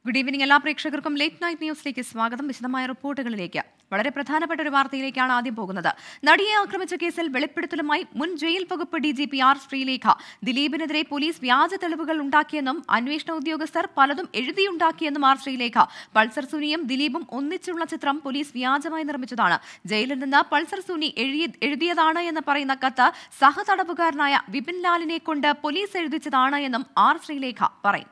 Good evening എല്ലാ പ്രേക്ഷകർക്കും late night ന്യൂസിലേക്ക് സ്വാഗതം വിശദമായ റിപ്പോർട്ടുകളിലേക്ക് വളരെ പ്രധാനപ്പെട്ട ഒരു വാർത്തയിലേക്കാണ് ആദ്യം പോകുന്നത് നടിയെ ആക്രമിച്ച കേസിൽ വെളിപ്പെടുത്തലുമായി മുൻ ജയിൽ വകുപ്പ് D G P R Sreelekha ദിലീപിനെതിരെ പോലീസ് വ്യാജ തെളിവുകൾ ഉണ്ടാക്കിയെന്നും അന്വേഷണ ഉദ്യോഗസ്ഥർ പലതും എഴുതിയുണ്ടാക്കിയെന്നും ആർ ശ്രീലേഖ പൾസർ സുനിയും ദിലീപും ഒന്നിച്ചുള്ള ചിത്രം പോലീസ് വ്യാജമായി നിർമ്മിച്ചതാണ് ജയിലിൽ നിന്ന് പൾസർ സുനി എഴുതി- എഴുതിയതാണ് എന്ന് പറയുന്ന കത്ത് സഹതടവുകാരനായ വിപിൻ ലാലിനെ കൊണ്ട് പോലീസ് എഴുതിച്ചതാണ് എന്നും ആർ ശ്രീലേഖ പറയും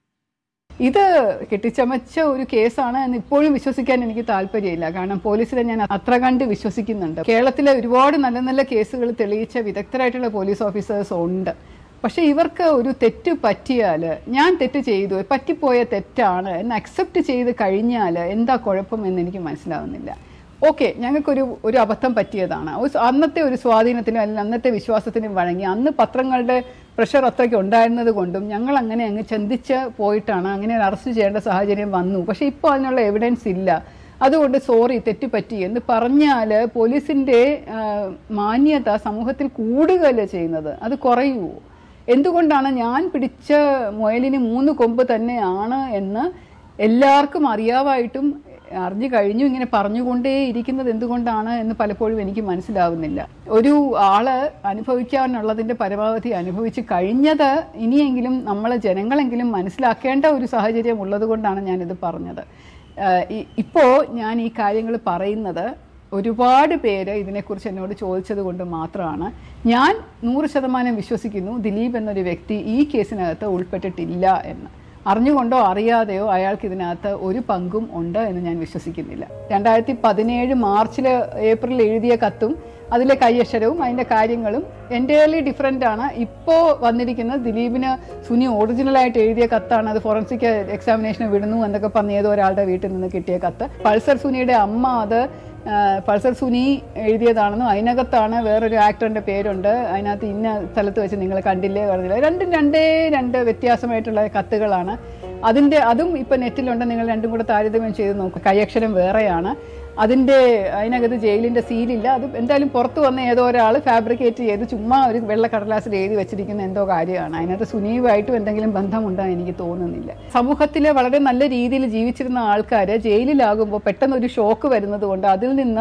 ഇത് കെട്ടിച്ചമച്ച ഒരു കേസാണ് എന്ന് ഇപ്പോഴും വിശ്വസിക്കാൻ എനിക്ക് താല്പര്യമില്ല കാരണം പോലീസിനെ ഞാൻ അത്ര കണ്ട് വിശ്വസിക്കുന്നുണ്ട് കേരളത്തിലെ ഒരുപാട് നല്ല നല്ല കേസുകൾ തെളിയിച്ച വിദഗ്ധരായിട്ടുള്ള പോലീസ് ഓഫീസേഴ്സ് ഉണ്ട് പക്ഷെ ഇവർക്ക് ഒരു തെറ്റ് പറ്റിയാൽ ഞാൻ തെറ്റ് ചെയ്തു പറ്റിപ്പോയ തെറ്റാണ് എന്ന് അക്സെപ്റ്റ് ചെയ്ത് കഴിഞ്ഞാൽ എന്താ കുഴപ്പം എന്ന് എനിക്ക് മനസ്സിലാവുന്നില്ല ഓക്കെ ഞങ്ങൾക്കൊരു ഒരു അബദ്ധം പറ്റിയതാണ് ഒരു സ- അന്നത്തെ ഒരു സ്വാധീനത്തിനും അല്ലെങ്കിൽ അന്നത്തെ വിശ്വാസത്തിനും വഴങ്ങി അന്ന് പത്രങ്ങളുടെ പ്രഷർ അത്രയ്ക്ക് ഉണ്ടായിരുന്നത് കൊണ്ടും ഞങ്ങൾ അങ്ങനെ അങ്ങ് ചിന്തിച്ച് പോയിട്ടാണ് അങ്ങനെ ഒരു അറസ്റ്റ് ചെയ്യേണ്ട സാഹചര്യം വന്നു പക്ഷേ ഇപ്പോൾ അതിനുള്ള എവിഡൻസ് ഇല്ല അതുകൊണ്ട് സോറി തെറ്റുപറ്റി എന്ന് പറഞ്ഞാൽ പോലീസിൻ്റെ ആ, മാന്യത സമൂഹത്തിൽ കൂടുകയല്ല ചെയ്യുന്നത് അത് കുറയുമോ എന്തുകൊണ്ടാണ് ഞാൻ പിടിച്ച മുയലിന് മൂന്ന് കൊമ്പ് തന്നെയാണ് എന്ന് എല്ലാവർക്കും അറിയാവായിട്ടും അറിഞ്ഞു കഴിഞ്ഞു ഇങ്ങനെ പറഞ്ഞുകൊണ്ടേ ഇരിക്കുന്നത് എന്തുകൊണ്ടാണ് എന്ന് പലപ്പോഴും എനിക്ക് മനസ്സിലാവുന്നില്ല ഒരു ആള് അനുഭവിക്കാനുള്ളതിന്റെ പരമാവധി അനുഭവിച്ച് കഴിഞ്ഞത് ഇനിയെങ്കിലും നമ്മൾ ജനങ്ങളെങ്കിലും മനസ്സിലാക്കേണ്ട ഒരു സാഹചര്യം ഉള്ളത് കൊണ്ടാണ് ഞാനിത് പറഞ്ഞത് ആഹ് ഇ- ഇപ്പോ ഞാൻ ഈ കാര്യങ്ങൾ പറയുന്നത് ഒരുപാട് പേര് ഇതിനെക്കുറിച്ച് എന്നോട് ചോദിച്ചത് കൊണ്ട് മാത്രമാണ് ഞാൻ നൂറ് ശതമാനം വിശ്വസിക്കുന്നു ദിലീപ് എന്നൊരു വ്യക്തി ഈ കേസിനകത്ത് ഉൾപ്പെട്ടിട്ടില്ല എന്ന് അറിഞ്ഞുകൊണ്ടോ അറിയാതെയോ അയാൾക്ക് ഇതിനകത്ത് ഒരു പങ്കും ഉണ്ട് എന്ന് ഞാൻ വിശ്വസിക്കുന്നില്ല രണ്ടായിരത്തി പതിനേഴ് മാർച്ചിൽ ഏപ്രിൽ എഴുതിയ കത്തും അതിലെ കൈയക്ഷരവും അതിൻ്റെ കാര്യങ്ങളും എൻ്റയർലി ഡിഫറെൻ്റ് ആണ് ഇപ്പോൾ വന്നിരിക്കുന്ന ദിലീപിന് സുനി ഒറിജിനലായിട്ട് എഴുതിയ കത്താണ് അത് ഫോറൻസിക് എക്സാമിനേഷന് വിടുന്നു എന്നൊക്കെ പറഞ്ഞ ഏതോ ഒരാളുടെ വീട്ടിൽ നിന്ന് കിട്ടിയ കത്ത് പൾസർ സുനിയുടെ അമ്മ അത് ആ, പൾസർ സുനി എഴുതിയതാണെന്നും അതിനകത്താണ് വേറൊരു ആക്ടറിന്റെ പേരുണ്ട് അതിനകത്ത് ഇന്ന സ്ഥലത്ത് വെച്ച് നിങ്ങൾ കണ്ടില്ലേ പറഞ്ഞില്ല രണ്ടും രണ്ടേ രണ്ട് വ്യത്യാസമായിട്ടുള്ള കത്തുകളാണ് അതിന്റെ അതും ഇപ്പൊ നെറ്റിലുണ്ട് നിങ്ങൾ രണ്ടും കൂടെ താരതമ്യം ചെയ്ത് നോക്കുക കൈയക്ഷരം വേറെയാണ് അതിന്റെ അതിനകത്ത് ജയിലിന്റെ സീലില്ല അത് എന്തായാലും പുറത്ത് വന്ന ഏതോ ഒരാൾ ഫാബ്രിക്കേറ്റ് ചെയ്ത് ചുമ്മാ ഒരു വെള്ള കടലാസിൽ എഴുതി വെച്ചിരിക്കുന്ന എന്തോ കാര്യമാണ് അതിനകത്ത് സുനീവുമായിട്ടും എന്തെങ്കിലും ബന്ധമുണ്ടെന്ന് എനിക്ക് തോന്നുന്നില്ല സമൂഹത്തിലെ വളരെ നല്ല രീതിയിൽ ജീവിച്ചിരുന്ന ആൾക്കാർ ജയിലിലാകുമ്പോൾ പെട്ടെന്ന് ഒരു ഷോക്ക് വരുന്നത് കൊണ്ട് അതിൽ നിന്ന്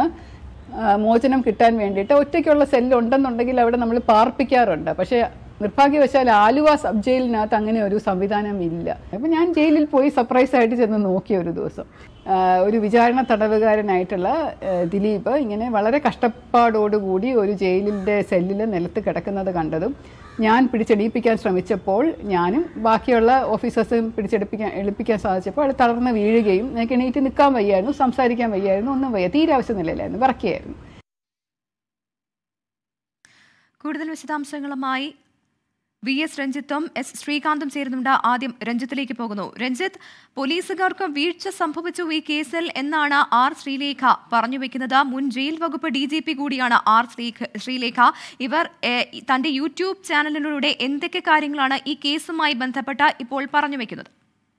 ആ, മോചനം കിട്ടാൻ വേണ്ടിയിട്ട് ഒറ്റയ്ക്കുള്ള സെല്ല് ഉണ്ടെന്നുണ്ടെങ്കിൽ അവിടെ നമ്മൾ പാർപ്പിക്കാറുണ്ട് പക്ഷേ നിർഭാഗ്യവശാൽ ആലുവ സബ് ജയിലിനകത്ത് അങ്ങനെ ഒരു സംവിധാനം ഇല്ല അപ്പം ഞാൻ ജയിലിൽ പോയി സർപ്രൈസ് ആയിട്ട് ചെന്ന് നോക്കി ഒരു ദിവസം ആ, ഒരു വിചാരണ തടവുകാരനായിട്ടുള്ള ആ, ദിലീപ് ഇങ്ങനെ വളരെ കഷ്ടപ്പാടോടുകൂടി ഒരു ജയിലിൻ്റെ സെല്ലിൽ നിലത്ത് കിടക്കുന്നത് കണ്ടതും ഞാൻ പിടിച്ചെടിയിപ്പിക്കാൻ ശ്രമിച്ചപ്പോൾ ഞാനും ബാക്കിയുള്ള ഓഫീസേഴ്സും പിടിച്ചെടുപ്പിക്കാൻ എളുപ്പിക്കാൻ സാധിച്ചപ്പോൾ അത് തളർന്ന് വീഴുകയും എനിക്ക് എണീറ്റ് നിൽക്കാൻ വയ്യായിരുന്നു സംസാരിക്കാൻ വയ്യായിരുന്നു ഒന്നും വയ്യ തീരെ ആവശ്യമില്ലായിരുന്നു വിറക്കിയായിരുന്നു കൂടുതൽ വിശദാംശങ്ങളുമായി വി എസ് രഞ്ജിത്തും എസ് ശ്രീകാന്തും ചേരുന്നുണ്ട് ആദ്യം രഞ്ജിത്തിലേക്ക് പോകുന്നു രഞ്ജിത്ത് പോലീസുകാർക്ക് വീഴ്ച സംഭവിച്ചു ഈ കേസിൽ എന്നാണ് ആർ ശ്രീലേഖ പറഞ്ഞു വെക്കുന്നത് മുൻ ജയിൽ വകുപ്പ് ഡി ജി പി കൂടിയാണ് ആർ ശ്രീ- ശ്രീലേഖ ഇവർ ഏഹ്, തന്റെ യൂട്യൂബ് ചാനലിലൂടെ എന്തൊക്കെ കാര്യങ്ങളാണ് ഈ കേസുമായി ബന്ധപ്പെട്ട് ഇപ്പോൾ പറഞ്ഞു വെക്കുന്നത്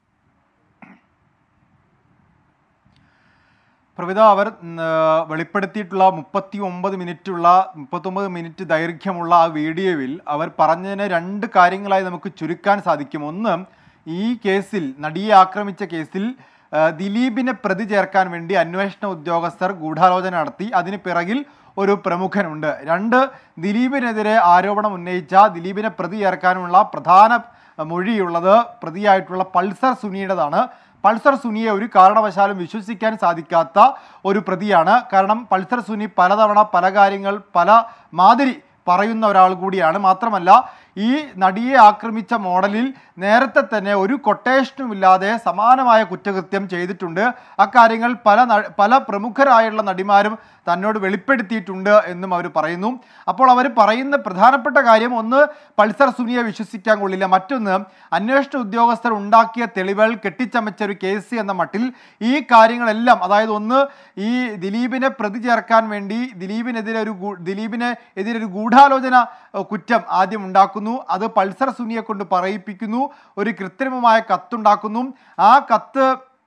പ്രവിത അവർ ഉം, ആ, വെളിപ്പെടുത്തിയിട്ടുള്ള മുപ്പത്തി ഒമ്പത് മിനിറ്റുള്ള മുപ്പത്തൊമ്പത് മിനിറ്റ് ദൈർഘ്യമുള്ള ആ വീഡിയോയിൽ അവർ പറഞ്ഞതിന് രണ്ട് കാര്യങ്ങളായി നമുക്ക് ചുരുക്കാൻ സാധിക്കും ഒന്ന് ഈ കേസിൽ നടിയെ ആക്രമിച്ച കേസിൽ ആ, ദിലീപിനെ പ്രതി ചേർക്കാൻ വേണ്ടി അന്വേഷണ ഉദ്യോഗസ്ഥർ ഗൂഢാലോചന നടത്തി അതിന് പിറകിൽ ഒരു പ്രമുഖനുണ്ട് രണ്ട് ദിലീപിനെതിരെ ആരോപണം ഉന്നയിച്ച ദിലീപിനെ പ്രതി ചേർക്കാനുള്ള പ്രധാന മൊഴിയുള്ളത് പ്രതിയായിട്ടുള്ള പൾസർ സുനിയുടേതാണ് പൾസർ സുനിയെ ഒരു കാരണവശാലും വിശ്വസിക്കാൻ സാധിക്കാത്ത ഒരു പ്രതിയാണ് കാരണം പൾസർ സുനി പലതവണ പല കാര്യങ്ങൾ പല മാതിരി പറയുന്ന ഒരാൾ കൂടിയാണ് മാത്രമല്ല ഈ നടിയെ ആക്രമിച്ച മോഡലിൽ നേരത്തെ തന്നെ ഒരു കൊട്ടേഷനും ഇല്ലാതെ സമാനമായ കുറ്റകൃത്യം ചെയ്തിട്ടുണ്ട് അക്കാര്യങ്ങൾ പല ന- പല പ്രമുഖരായുള്ള നടിമാരും തന്നോട് വെളിപ്പെടുത്തിയിട്ടുണ്ട് എന്നും അവർ പറയുന്നു അപ്പോൾ അവർ പറയുന്ന പ്രധാനപ്പെട്ട കാര്യം ഒന്ന് പൾസർ സുനിയെ വിശ്വസിക്കാൻ കൊള്ളില്ല മറ്റൊന്ന് അന്വേഷണ ഉദ്യോഗസ്ഥർ ഉണ്ടാക്കിയ തെളിവുകൾ കെട്ടിച്ചമച്ച ഒരു കേസ് എന്ന മട്ടിൽ ഈ കാര്യങ്ങളെല്ലാം അതായത് ഒന്ന് ഈ ദിലീപിനെ പ്രതി ചേർക്കാൻ വേണ്ടി ദിലീപിനെതിരെ ഒരു ഗൂ- ദിലീപിനെ എതിരെ ഒരു ഗൂഢാലോചന ഏഹ്, കുറ്റം ആദ്യം ഉണ്ടാക്കുന്നു അത് പൾസർ സുനിയെ കൊണ്ട് പറയിപ്പിക്കുന്നു ഒരു കൃത്രിമമായ കത്തുണ്ടാക്കുന്നു ആ കത്ത്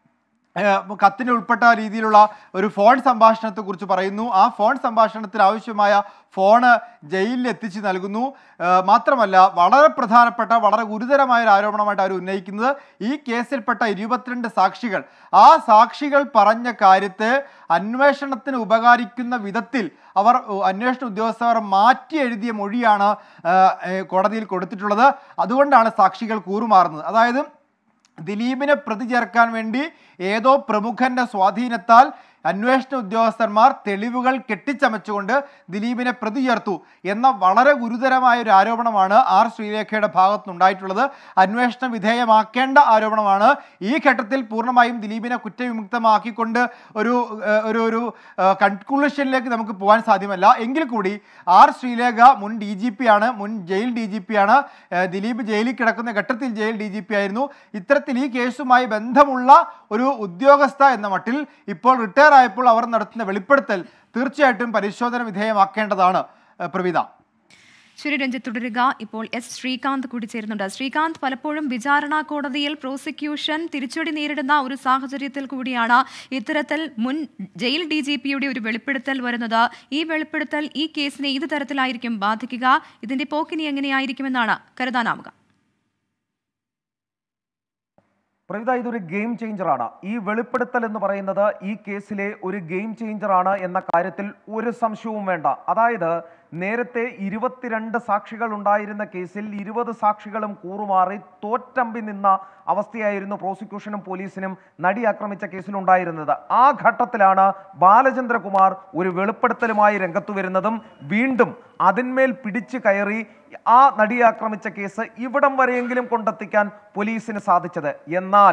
ഏഹ് കത്തിൽ ഉൾപ്പെട്ട രീതിയിലുള്ള ഒരു ഫോൺ സംഭാഷണത്തെ കുറിച്ച് പറയുന്നു ആ ഫോൺ സംഭാഷണത്തിന് ആവശ്യമായ ഫോണ് ജയിലിൽ എത്തിച്ച് നൽകുന്നു ഏഹ് മാത്രമല്ല വളരെ പ്രധാനപ്പെട്ട വളരെ ഗുരുതരമായ ഒരു ആരോപണമായിട്ട് അവർ ഉന്നയിക്കുന്നത് ഈ കേസിൽപ്പെട്ട ഇരുപത്തിരണ്ട് സാക്ഷികൾ ആ സാക്ഷികൾ പറഞ്ഞ കാര്യത്തെ അന്വേഷണത്തിന് ഉപകാരിക്കുന്ന വിധത്തിൽ അവർ ഉ- അന്വേഷണ ഉദ്യോഗസ്ഥർ മാറ്റി എഴുതിയ മൊഴിയാണ് ഏഹ്, ഏഹ് കോടതിയിൽ കൊടുത്തിട്ടുള്ളത് അതുകൊണ്ടാണ് സാക്ഷികൾ കൂറുമാറുന്നത് അതായത് ദിലീപിനെ പ്രതി ചേർക്കാൻ വേണ്ടി ഏതോ പ്രമുഖന്റെ സ്വാധീനത്താൽ അന്വേഷണ ഉദ്യോഗസ്ഥന്മാർ തെളിവുകൾ കെട്ടിച്ചമച്ചുകൊണ്ട് ദിലീപിനെ പ്രതി ചേർത്തു എന്ന വളരെ ഗുരുതരമായ ഒരു ആരോപണമാണ് ആർ ശ്രീലേഖയുടെ ഭാഗത്തുനിന്നുണ്ടായിട്ടുള്ളത് അന്വേഷണ വിധേയമാക്കേണ്ട ആരോപണമാണ് ഈ ഘട്ടത്തിൽ പൂർണ്ണമായും ദിലീപിനെ കുറ്റവിമുക്തമാക്കിക്കൊണ്ട് ഒരു ഏഹ്, ഒരു ഒരു കൺക്ലൂഷനിലേക്ക് നമുക്ക് പോകാൻ സാധ്യമല്ല എങ്കിൽ കൂടി ആർ ശ്രീലേഖ മുൻ ഡി ജി പി ആണ് മുൻ ജയിൽ ഡി ജി പി ആണ് ഏഹ്, ദിലീപ് ജയിലിൽ കിടക്കുന്ന ഘട്ടത്തിൽ ജയിൽ ഡി ജി പി ആയിരുന്നു ഇത്തരത്തിൽ ഈ കേസുമായി ബന്ധമുള്ള ഒരു ഉദ്യോഗസ്ഥ എന്ന മട്ടിൽ ഇപ്പോൾ റിട്ടയർ ആയപ്പോൾ അവർ നടത്തുന്ന വെളിപ്പെടുത്തൽ തീർച്ചയായിട്ടും പരിശോധന വിധേയമാക്കേണ്ടതാണ് ഏഹ്, പ്രവിത ശരി രഞ്ജിത്ത് തുടരുക ഇപ്പോൾ എസ് ശ്രീകാന്ത് കൂടി ചേരുന്നുണ്ട് ശ്രീകാന്ത് പലപ്പോഴും വിചാരണ കോടതിയിൽ പ്രോസിക്യൂഷൻ തിരിച്ചടി നേരിടുന്ന ഒരു സാഹചര്യത്തിൽ കൂടിയാണ് ഇത്തരത്തിൽ മുൻ ജയിൽ ഡി ജി പിയുടെ ഒരു വെളിപ്പെടുത്തൽ വരുന്നത് ഈ വെളിപ്പെടുത്തൽ ഈ കേസിനെ ഏത് തരത്തിലായിരിക്കും ബാധിക്കുക ഇതിന്റെ പോക്കിനി എങ്ങനെയായിരിക്കുമെന്നാണ് കരുതാനാവുക പ്രവിത ഇതൊരു ഗെയിം ചേഞ്ചറാണ് ഈ വെളിപ്പെടുത്തൽ എന്ന് പറയുന്നത് ഈ കേസിലെ ഒരു ഗെയിം ചേഞ്ചറാണ് എന്ന കാര്യത്തിൽ ഒരു സംശയവും വേണ്ട അതായത് നേരത്തെ ഇരുപത്തിരണ്ട് സാക്ഷികൾ ഉണ്ടായിരുന്ന കേസിൽ ഇരുപത് സാക്ഷികളും കൂറുമാറി തോറ്റമ്പി നിന്ന അവസ്ഥയായിരുന്നു പ്രോസിക്യൂഷനും പോലീസിനും നടി ആക്രമിച്ച കേസിലുണ്ടായിരുന്നത് ആ ഘട്ടത്തിലാണ് ബാലചന്ദ്രകുമാർ ഒരു വെളിപ്പെടുത്തലുമായി രംഗത്തു വരുന്നതും വീണ്ടും അതിന്മേൽ പിടിച്ചു കയറി ആ നടിയെ ആക്രമിച്ച കേസ് ഇവിടം വരെയെങ്കിലും കൊണ്ടെത്തിക്കാൻ പോലീസിന് സാധിച്ചത് എന്നാൽ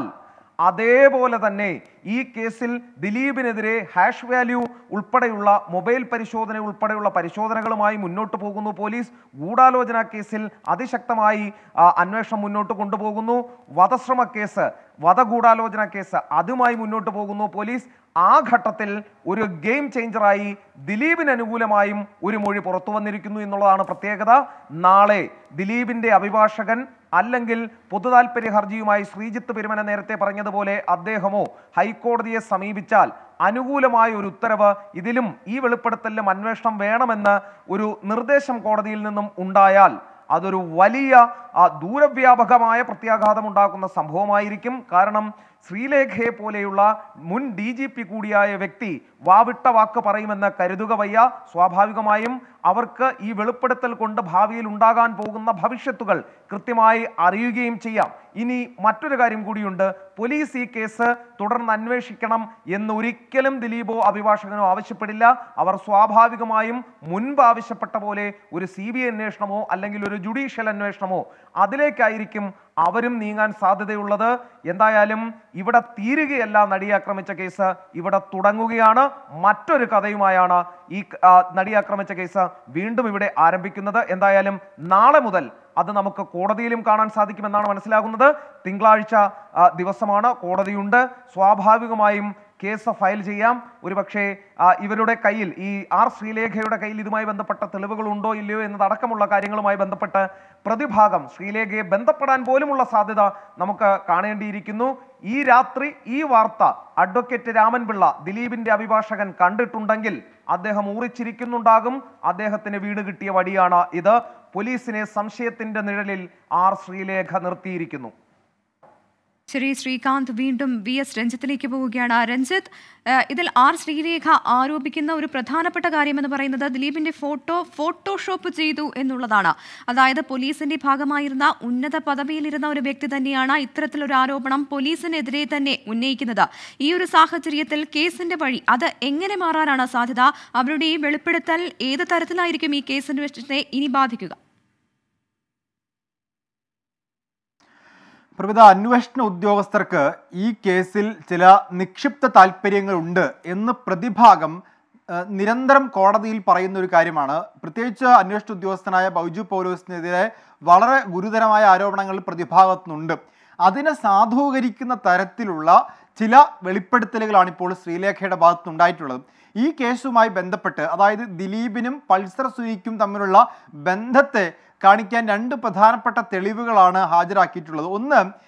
അതേപോലെ തന്നെ ഈ കേസിൽ ദിലീപിനെതിരെ ഹാഷ് വാല്യൂ ഉൾപ്പെടെയുള്ള മൊബൈൽ പരിശോധന ഉൾപ്പെടെയുള്ള പരിശോധനകളുമായി മുന്നോട്ട് പോകുന്നു പോലീസ് ഗൂഢാലോചന കേസിൽ അതിശക്തമായി ആ, അന്വേഷണം മുന്നോട്ട് കൊണ്ടുപോകുന്നു വധശ്രമ കേസ് വധഗൂഢാലോചന കേസ് അതുമായി മുന്നോട്ട് പോകുന്നു പോലീസ് ആ ഘട്ടത്തിൽ ഒരു ഗെയിം ചേഞ്ചറായി ദിലീപിന് അനുകൂലമായും ഒരു മൊഴി പുറത്തു വന്നിരിക്കുന്നു എന്നുള്ളതാണ് പ്രത്യേകത നാളെ ദിലീപിന്റെ അഭിഭാഷകൻ അല്ലെങ്കിൽ പൊതുതാൽപര്യ ഹർജിയുമായി ശ്രീജിത്ത് പെരുമന നേരത്തെ പറഞ്ഞതുപോലെ അദ്ദേഹമോ ഹൈക്കോടതിയെ സമീപിച്ചാൽ അനുകൂലമായ ഒരു ഉത്തരവ് ഇതിലും ഈ വെളിപ്പെടുത്തലിലും അന്വേഷണം വേണമെന്ന് ഒരു നിർദ്ദേശം കോടതിയിൽ നിന്നും ഉണ്ടായാൽ അതൊരു വലിയ ആ, ദൂരവ്യാപകമായ പ്രത്യാഘാതം ഉണ്ടാക്കുന്ന സംഭവമായിരിക്കും കാരണം ശ്രീലേഖയെ പോലെയുള്ള മുൻ ഡി ജി പി കൂടിയായ വ്യക്തി വാവിട്ട വാക്ക് പറയുമെന്ന് കരുതുക വയ്യ സ്വാഭാവികമായും അവർക്ക് ഈ വെളിപ്പെടുത്തൽ കൊണ്ട് ഭാവിയിൽ ഉണ്ടാകാൻ പോകുന്ന ഭവിഷ്യത്തുകൾ കൃത്യമായി അറിയുകയും ചെയ്യാം ഇനി മറ്റൊരു കാര്യം കൂടിയുണ്ട് പോലീസ് ഈ കേസ് തുടർന്ന് അന്വേഷിക്കണം എന്ന് ഒരിക്കലും ദിലീപോ അഭിഭാഷകനോ ആവശ്യപ്പെടില്ല അവർ സ്വാഭാവികമായും മുൻപ് ആവശ്യപ്പെട്ട പോലെ ഒരു സി ബി ഐ അന്വേഷണമോ അല്ലെങ്കിൽ ഒരു ജുഡീഷ്യൽ അന്വേഷണമോ അതിലേക്കായിരിക്കും അവരും നീങ്ങാൻ സാധ്യതയുള്ളത് എന്തായാലും ഇവിടെ തീരുകയല്ല നടിയെ ആക്രമിച്ച കേസ് ഇവിടെ തുടങ്ങുകയാണ് മറ്റൊരു കഥയുമായാണ് ഈ ആ, നടിയെ ആക്രമിച്ച കേസ് വീണ്ടും ഇവിടെ ആരംഭിക്കുന്നത് എന്തായാലും നാളെ മുതൽ അത് നമുക്ക് കോടതിയിലും കാണാൻ സാധിക്കുമെന്നാണ് മനസ്സിലാകുന്നത് തിങ്കളാഴ്ച ആ, ദിവസമാണ് കോടതിയുണ്ട് സ്വാഭാവികമായും കേസ് ഫയൽ ചെയ്യാം ഒരുപക്ഷെ ആ, ഇവരുടെ കയ്യിൽ ഈ ആർ ശ്രീലേഖയുടെ കയ്യിൽ ഇതുമായി ബന്ധപ്പെട്ട തെളിവുകൾ ഉണ്ടോ ഇല്ലയോ എന്നതടക്കമുള്ള കാര്യങ്ങളുമായി ബന്ധപ്പെട്ട് പ്രതിഭാഗം ശ്രീലേഖയെ ബന്ധപ്പെടാൻ പോലുമുള്ള സാധ്യത നമുക്ക് കാണേണ്ടിയിരിക്കുന്നു ഈ രാത്രി ഈ വാർത്ത അഡ്വക്കേറ്റ് രാമൻപിള്ള ദിലീപിന്റെ അഭിഭാഷകൻ കണ്ടിട്ടുണ്ടെങ്കിൽ അദ്ദേഹം ഊറിച്ചിരിക്കുന്നുണ്ടാകും അദ്ദേഹത്തിന് വീട് കിട്ടിയ വടിയാണ് ഇത് പോലീസിനെ സംശയത്തിന്റെ നിഴലിൽ ആർ ശ്രീലേഖ നിർത്തിയിരിക്കുന്നു ശരി ശ്രീകാന്ത് വീണ്ടും വി എസ് രഞ്ജിത്തിലേക്ക് പോവുകയാണ് രഞ്ജിത്ത് ഏഹ്, ഇതിൽ ആർ ശ്രീരേഖ ആരോപിക്കുന്ന ഒരു പ്രധാനപ്പെട്ട കാര്യമെന്ന് പറയുന്നത് ദിലീപിന്റെ ഫോട്ടോ ഫോട്ടോഷോപ്പ് ചെയ്തു എന്നുള്ളതാണ് അതായത് പോലീസിന്റെ ഭാഗമായിരുന്ന ഉന്നത പദവിയിലിരുന്ന ഒരു വ്യക്തി തന്നെയാണ് ഇത്തരത്തിലൊരു ആരോപണം പോലീസിനെതിരെ തന്നെ ഉന്നയിക്കുന്നത് ഈ ഒരു സാഹചര്യത്തിൽ കേസിന്റെ വഴി അത് എങ്ങനെ മാറാനാണ് സാധ്യത അവരുടെ ഈ വെളിപ്പെടുത്തൽ ഏത് തരത്തിലായിരിക്കും ഈ കേസ് അന്വേഷണത്തെ ഇനി ബാധിക്കുക പ്രവിധ അന്വേഷണ ഉദ്യോഗസ്ഥർക്ക് ഈ കേസിൽ ചില നിക്ഷിപ്ത താല്പര്യങ്ങളുണ്ട് എന്ന് പ്രതിഭാഗം ഏഹ്, നിരന്തരം കോടതിയിൽ പറയുന്ന ഒരു കാര്യമാണ് പ്രത്യേകിച്ച് അന്വേഷണ ഉദ്യോഗസ്ഥനായ ബൈജു പൗലോസിനെതിരെ വളരെ ഗുരുതരമായ ആരോപണങ്ങൾ പ്രതിഭാഗത്തുനിന്നുണ്ട് അതിനെ സാധൂകരിക്കുന്ന തരത്തിലുള്ള ചില വെളിപ്പെടുത്തലുകളാണ് ഇപ്പോൾ ശ്രീലേഖയുടെ ഭാഗത്തുനിന്നുണ്ടായിട്ടുള്ളത് ഈ കേസുമായി ബന്ധപ്പെട്ട് അതായത് ദിലീപിനും പൾസർ സുനിക്കും തമ്മിലുള്ള ബന്ധത്തെ കാണിക്കാൻ രണ്ട് പ്രധാനപ്പെട്ട തെളിവുകളാണ് ഹാജരാക്കിയിട്ടുള്ളത് ഒന്ന്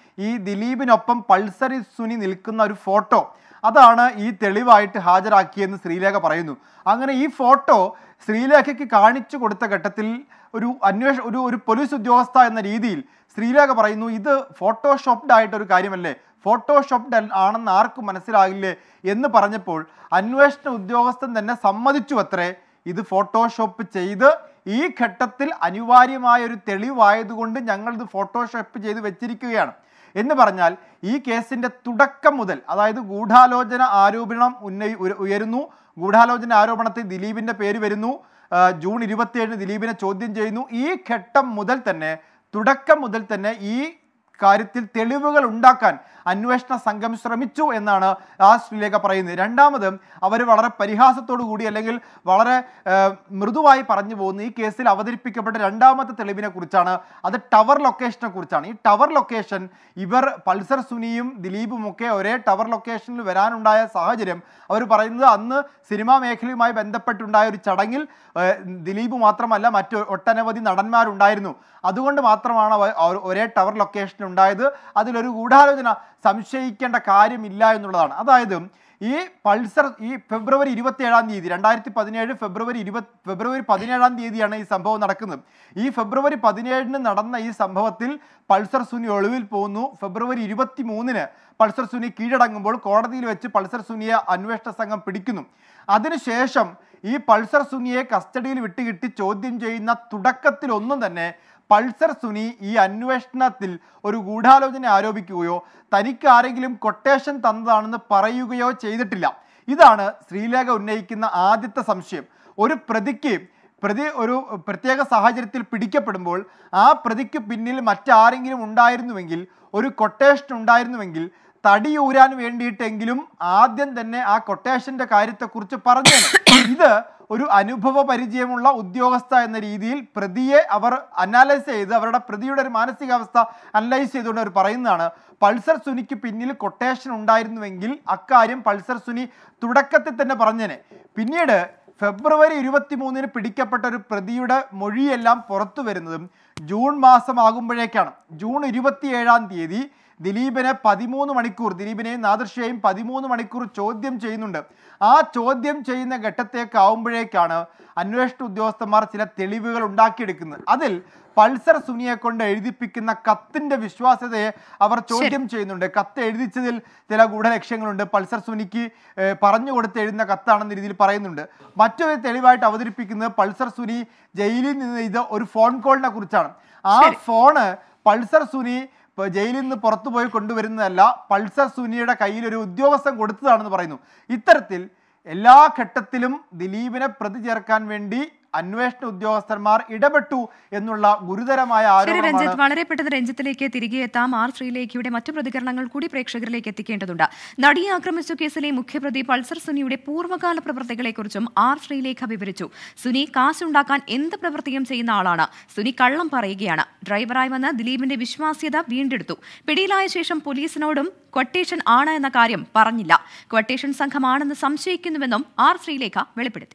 ഈ ദിലീപിനൊപ്പം പൾസറി സുനി നിൽക്കുന്ന ഒരു ഫോട്ടോ അതാണ് ഈ തെളിവായിട്ട് ഹാജരാക്കിയെന്ന് ശ്രീലേഖ പറയുന്നു അങ്ങനെ ഈ ഫോട്ടോ ശ്രീലേഖയ്ക്ക് കാണിച്ചു കൊടുത്ത ഘട്ടത്തിൽ ഒരു അന്വേഷ ഒരു ഒരു പോലീസ് ഉദ്യോഗസ്ഥ എന്ന രീതിയിൽ ശ്രീലേഖ പറയുന്നു ഇത് ഫോട്ടോഷോപ്ഡ് ആയിട്ടൊരു കാര്യമല്ലേ ഫോട്ടോഷോപ്ഡ് ആണെന്ന് ആർക്കും മനസ്സിലാകില്ലേ എന്ന് പറഞ്ഞപ്പോൾ അന്വേഷണ ഉദ്യോഗസ്ഥൻ തന്നെ സമ്മതിച്ചു അത്രേ ഇത് ഫോട്ടോഷോപ്പ് ചെയ്ത് ഈ ഘട്ടത്തിൽ അനിവാര്യമായ ഒരു തെളിവായതുകൊണ്ട് ഞങ്ങൾ ഇത് ഫോട്ടോഷോപ്പ് ചെയ്ത് വെച്ചിരിക്കുകയാണ് എന്ന് പറഞ്ഞാൽ ഈ കേസിന്റെ തുടക്കം മുതൽ അതായത് ഗൂഢാലോചന ആരോപണം ഉന്നയി ഉയ- ഉയരുന്നു ഗൂഢാലോചന ആരോപണത്തിൽ ദിലീപിന്റെ പേര് വരുന്നു ആ, ജൂൺ ഇരുപത്തിയേഴിന് ദിലീപിനെ ചോദ്യം ചെയ്യുന്നു ഈ ഘട്ടം മുതൽ തന്നെ തുടക്കം മുതൽ തന്നെ ഈ കാര്യത്തിൽ തെളിവുകൾ ഉണ്ടാക്കാൻ അന്വേഷണ സംഘം ശ്രമിച്ചു എന്നാണ് ആ ശ്രീലേഖ പറയുന്നത് രണ്ടാമത് അവർ വളരെ പരിഹാസത്തോടു കൂടി അല്ലെങ്കിൽ വളരെ ആ, മൃദുവായി പറഞ്ഞു പോകുന്ന ഈ കേസിൽ അവതരിപ്പിക്കപ്പെട്ട രണ്ടാമത്തെ തെളിവിനെ കുറിച്ചാണ് അത് ടവർ ലൊക്കേഷനെ കുറിച്ചാണ് ഈ ടവർ ലൊക്കേഷൻ ഇവർ പൾസർ സുനിയും ദിലീപും ഒക്കെ ഒരേ ടവർ ലൊക്കേഷനിൽ വരാനുണ്ടായ സാഹചര്യം അവർ പറയുന്നത് അന്ന് സിനിമാ മേഖലയുമായി ബന്ധപ്പെട്ടുണ്ടായ ഒരു ചടങ്ങിൽ ആ, ദിലീപ് മാത്രമല്ല മറ്റു ഒട്ടനവധി നടന്മാരുണ്ടായിരുന്നു അതുകൊണ്ട് മാത്രമാണ് അവ- അവർ ഒരേ ടവർ ലൊക്കേഷൻ ഉണ്ടായത് അതിലൊരു ഗൂഢാലോചന സംശയിക്കേണ്ട കാര്യമില്ല എന്നുള്ളതാണ് അതായത് ഈ പൾസർ ഈ ഫെബ്രുവരി ഇരുപത്തി ഏഴാം തീയതി രണ്ടായിരത്തി പതിനേഴ് ഫെബ്രുവരി ഇരുപത് ഫെബ്രുവരി പതിനേഴാം തീയതിയാണ് ഈ സംഭവം നടക്കുന്നത് ഈ ഫെബ്രുവരി പതിനേഴിന് നടന്ന ഈ സംഭവത്തിൽ പൾസർ സുനി ഒളിവിൽ പോകുന്നു ഫെബ്രുവരി ഇരുപത്തി മൂന്നിന് പൾസർ സുനി കീഴടങ്ങുമ്പോൾ കോടതിയിൽ വെച്ച് പൾസർ സുനിയെ അന്വേഷണ സംഘം പിടിക്കുന്നു അതിനുശേഷം ഈ പൾസർ സുനിയെ കസ്റ്റഡിയിൽ വിട്ടുകിട്ടി ചോദ്യം ചെയ്യുന്ന തുടക്കത്തിലൊന്നും തന്നെ പൾസർ സുനി ഈ അന്വേഷണത്തിൽ ഒരു ഗൂഢാലോചന ആരോപിക്കുകയോ തനിക്ക് ആരെങ്കിലും കൊട്ടേഷൻ തന്നതാണെന്ന് പറയുകയോ ചെയ്തിട്ടില്ല ഇതാണ് ശ്രീലേഖ ഉന്നയിക്കുന്ന ആദ്യത്തെ സംശയം ഒരു പ്രതിക്ക് പ്രതി ഒരു പ്രത്യേക സാഹചര്യത്തിൽ പിടിക്കപ്പെടുമ്പോൾ ആ പ്രതിക്ക് പിന്നിൽ മറ്റാരെങ്കിലും ഉണ്ടായിരുന്നുവെങ്കിൽ ഒരു കൊട്ടേഷൻ ഉണ്ടായിരുന്നുവെങ്കിൽ തടിയൂരാൻ വേണ്ടിയിട്ടെങ്കിലും ആദ്യം തന്നെ ആ കൊട്ടേഷന്റെ കാര്യത്തെക്കുറിച്ച് പറഞ്ഞു ഇത് ഒരു അനുഭവ പരിചയമുള്ള ഉദ്യോഗസ്ഥ എന്ന രീതിയിൽ പ്രതിയെ അവർ അനാലൈസ് ചെയ്ത് അവരുടെ പ്രതിയുടെ ഒരു മാനസികാവസ്ഥ അനലൈസ് ചെയ്തുകൊണ്ട് അവർ പറയുന്നതാണ് പൾസർ സുനിക്ക് പിന്നിൽ കൊട്ടേഷൻ ഉണ്ടായിരുന്നുവെങ്കിൽ അക്കാര്യം പൾസർ സുനി തുടക്കത്തിൽ തന്നെ പറഞ്ഞേനെ പിന്നീട് ഫെബ്രുവരി ഇരുപത്തി മൂന്നിന് പിടിക്കപ്പെട്ട ഒരു പ്രതിയുടെ മൊഴിയെല്ലാം പുറത്തു വരുന്നതും ജൂൺ മാസമാകുമ്പോഴേക്കാണ് ജൂൺ ഇരുപത്തിയേഴാം തീയതി ദിലീപിനെ പതിമൂന്ന് മണിക്കൂർ ദിലീപിനെയും നാദർഷയെയും പതിമൂന്ന് മണിക്കൂർ ചോദ്യം ചെയ്യുന്നുണ്ട് ആ ചോദ്യം ചെയ്യുന്ന ഘട്ടത്തേക്ക് ആവുമ്പോഴേക്കാണ് അന്വേഷണ ഉദ്യോഗസ്ഥന്മാർ ചില തെളിവുകൾ ഉണ്ടാക്കിയെടുക്കുന്നത് അതിൽ പൾസർ സുനിയെ കൊണ്ട് എഴുതിപ്പിക്കുന്ന കത്തിന്റെ വിശ്വാസ്യതയെ അവർ ചോദ്യം ചെയ്യുന്നുണ്ട് കത്ത് എഴുതിച്ചതിൽ ചില ഗൂഢലക്ഷ്യങ്ങളുണ്ട് പൾസർ സുനിക്ക് ഏഹ്, പറഞ്ഞു കൊടുത്ത് എഴുതുന്ന കത്താണെന്ന രീതിയിൽ പറയുന്നുണ്ട് മറ്റൊരു തെളിവായിട്ട് അവതരിപ്പിക്കുന്നത് പൾസർ സുനി ജയിലിൽ നിന്ന് ഇത് ഒരു ഫോൺ കോളിനെ കുറിച്ചാണ് ആ ഫോണ് പൾസർ സുനി ഇപ്പൊ ജയിലിൽ നിന്ന് പുറത്തുപോയി കൊണ്ടുവരുന്നതല്ല പൾസർ സുനിയുടെ കയ്യിൽ ഒരു ഉദ്യോഗസ്ഥൻ കൊടുത്തതാണെന്ന് പറയുന്നു ഇത്തരത്തിൽ എല്ലാ ഘട്ടത്തിലും ദിലീപിനെ പ്രതി ചേർക്കാൻ വേണ്ടി അന്വേഷണ ഉദ്യോഗസ്ഥന്മാർ ഇടപെട്ടു എന്നുള്ള ഗുരുതരമായ ശരി ആരോപണമാണ് രഞ്ജിത്ത് വളരെ പെട്ടെന്ന് രഞ്ജിത്തിലേക്ക് തിരികെ എത്താം ആർ ശ്രീലേഖയുടെ മറ്റു പ്രതികരണങ്ങൾ കൂടി പ്രേക്ഷകരിലേക്ക് എത്തിക്കേണ്ടതുണ്ട് നടിയെ ആക്രമിച്ച കേസിലെ മുഖ്യപ്രതി പൾസർ സുനിയുടെ പൂർവ്വകാല പ്രവർത്തികളെക്കുറിച്ചും ആർ ശ്രീലേഖ വിവരിച്ചു സുനി കാശുണ്ടാക്കാൻ എന്ത് പ്രവൃത്തിയും ചെയ്യുന്ന ആളാണ് സുനി കള്ളം പറയുകയാണ് ഡ്രൈവറായി വന്ന് ദിലീപിന്റെ വിശ്വാസ്യത വീണ്ടെടുത്തു പിടിയിലായ ശേഷം പോലീസിനോടും ക്വട്ടേഷൻ ആണ് എന്ന കാര്യം പറഞ്ഞില്ല ക്വട്ടേഷൻ സംഘമാണെന്ന് സംശയിക്കുന്നുവെന്നും ആർ ശ്രീലേഖ വെളിപ്പെടുത്തി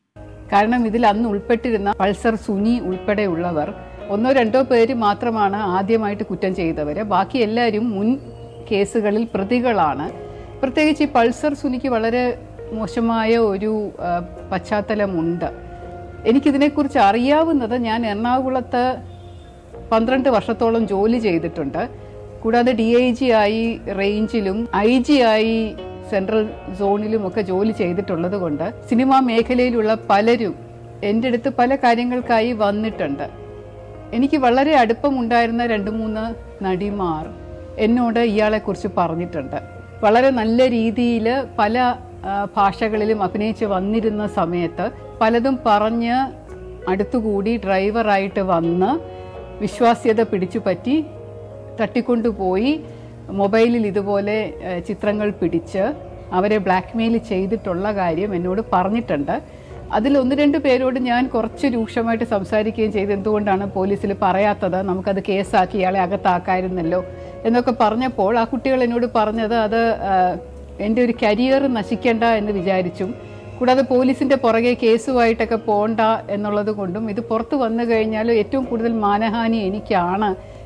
കാരണം ഇതിൽ അന്ന് ഉൾപ്പെട്ടിരുന്ന പൾസർ സുനി ഉൾപ്പെടെയുള്ളവർ ഒന്നോ രണ്ടോ പേര് മാത്രമാണ് ആദ്യമായിട്ട് കുറ്റം ചെയ്തവർ ബാക്കി എല്ലാവരും മുൻ കേസുകളിൽ പ്രതികളാണ് പ്രത്യേകിച്ച് ഈ പൾസർ സുനിക്ക് വളരെ മോശമായ ഒരു ആ, പശ്ചാത്തലമുണ്ട് എനിക്കിതിനെക്കുറിച്ച് അറിയാവുന്നത് ഞാൻ എറണാകുളത്ത് പന്ത്രണ്ട് വർഷത്തോളം ജോലി ചെയ്തിട്ടുണ്ട് കൂടാതെ ഡി ഐ ജി ആയി റേഞ്ചിലും ഐ ജി ആയി സെൻട്രൽ സോണിലും ഒക്കെ ജോലി ചെയ്തിട്ടുള്ളത് കൊണ്ട് സിനിമാ മേഖലയിലുള്ള പലരും എൻ്റെ അടുത്ത് പല കാര്യങ്ങൾക്കായി വന്നിട്ടുണ്ട് എനിക്ക് വളരെ അടുപ്പമുണ്ടായിരുന്ന രണ്ട് മൂന്ന് നടിമാർ എന്നോട് ഇയാളെക്കുറിച്ച് പറഞ്ഞിട്ടുണ്ട് വളരെ നല്ല രീതിയിൽ പല ആ, ഭാഷകളിലും അഭിനയിച്ച് വന്നിരുന്ന സമയത്ത് പലതും പറഞ്ഞ് അടുത്തുകൂടി ഡ്രൈവറായിട്ട് വന്ന് വിശ്വാസ്യത പിടിച്ചു പറ്റി തട്ടിക്കൊണ്ടുപോയി മൊബൈലിൽ ഇതുപോലെ ഏഹ്, ചിത്രങ്ങൾ പിടിച്ച് അവരെ ബ്ലാക്ക്മെയിൽ ചെയ്തിട്ടുള്ള കാര്യം എന്നോട് പറഞ്ഞിട്ടുണ്ട് അതിൽ ഒന്ന് രണ്ട് പേരോട് ഞാൻ കുറച്ച് രൂക്ഷമായിട്ട് സംസാരിക്കുകയും ചെയ്ത് എന്തുകൊണ്ടാണ് പോലീസിൽ പറയാത്തത് നമുക്കത് കേസാക്കി ഇയാളെ അകത്താക്കായിരുന്നല്ലോ എന്നൊക്കെ പറഞ്ഞപ്പോൾ ആ കുട്ടികൾ എന്നോട് പറഞ്ഞത് അത് ആഹ്, എൻ്റെ ഒരു കരിയർ നശിക്കേണ്ട എന്ന് വിചാരിച്ചും കൂടാതെ പോലീസിന്റെ പുറകെ കേസുമായിട്ടൊക്കെ പോണ്ട എന്നുള്ളത് കൊണ്ടും ഇത് പുറത്ത് വന്നു കഴിഞ്ഞാൽ ഏറ്റവും കൂടുതൽ മാനഹാനി എനിക്കാണ്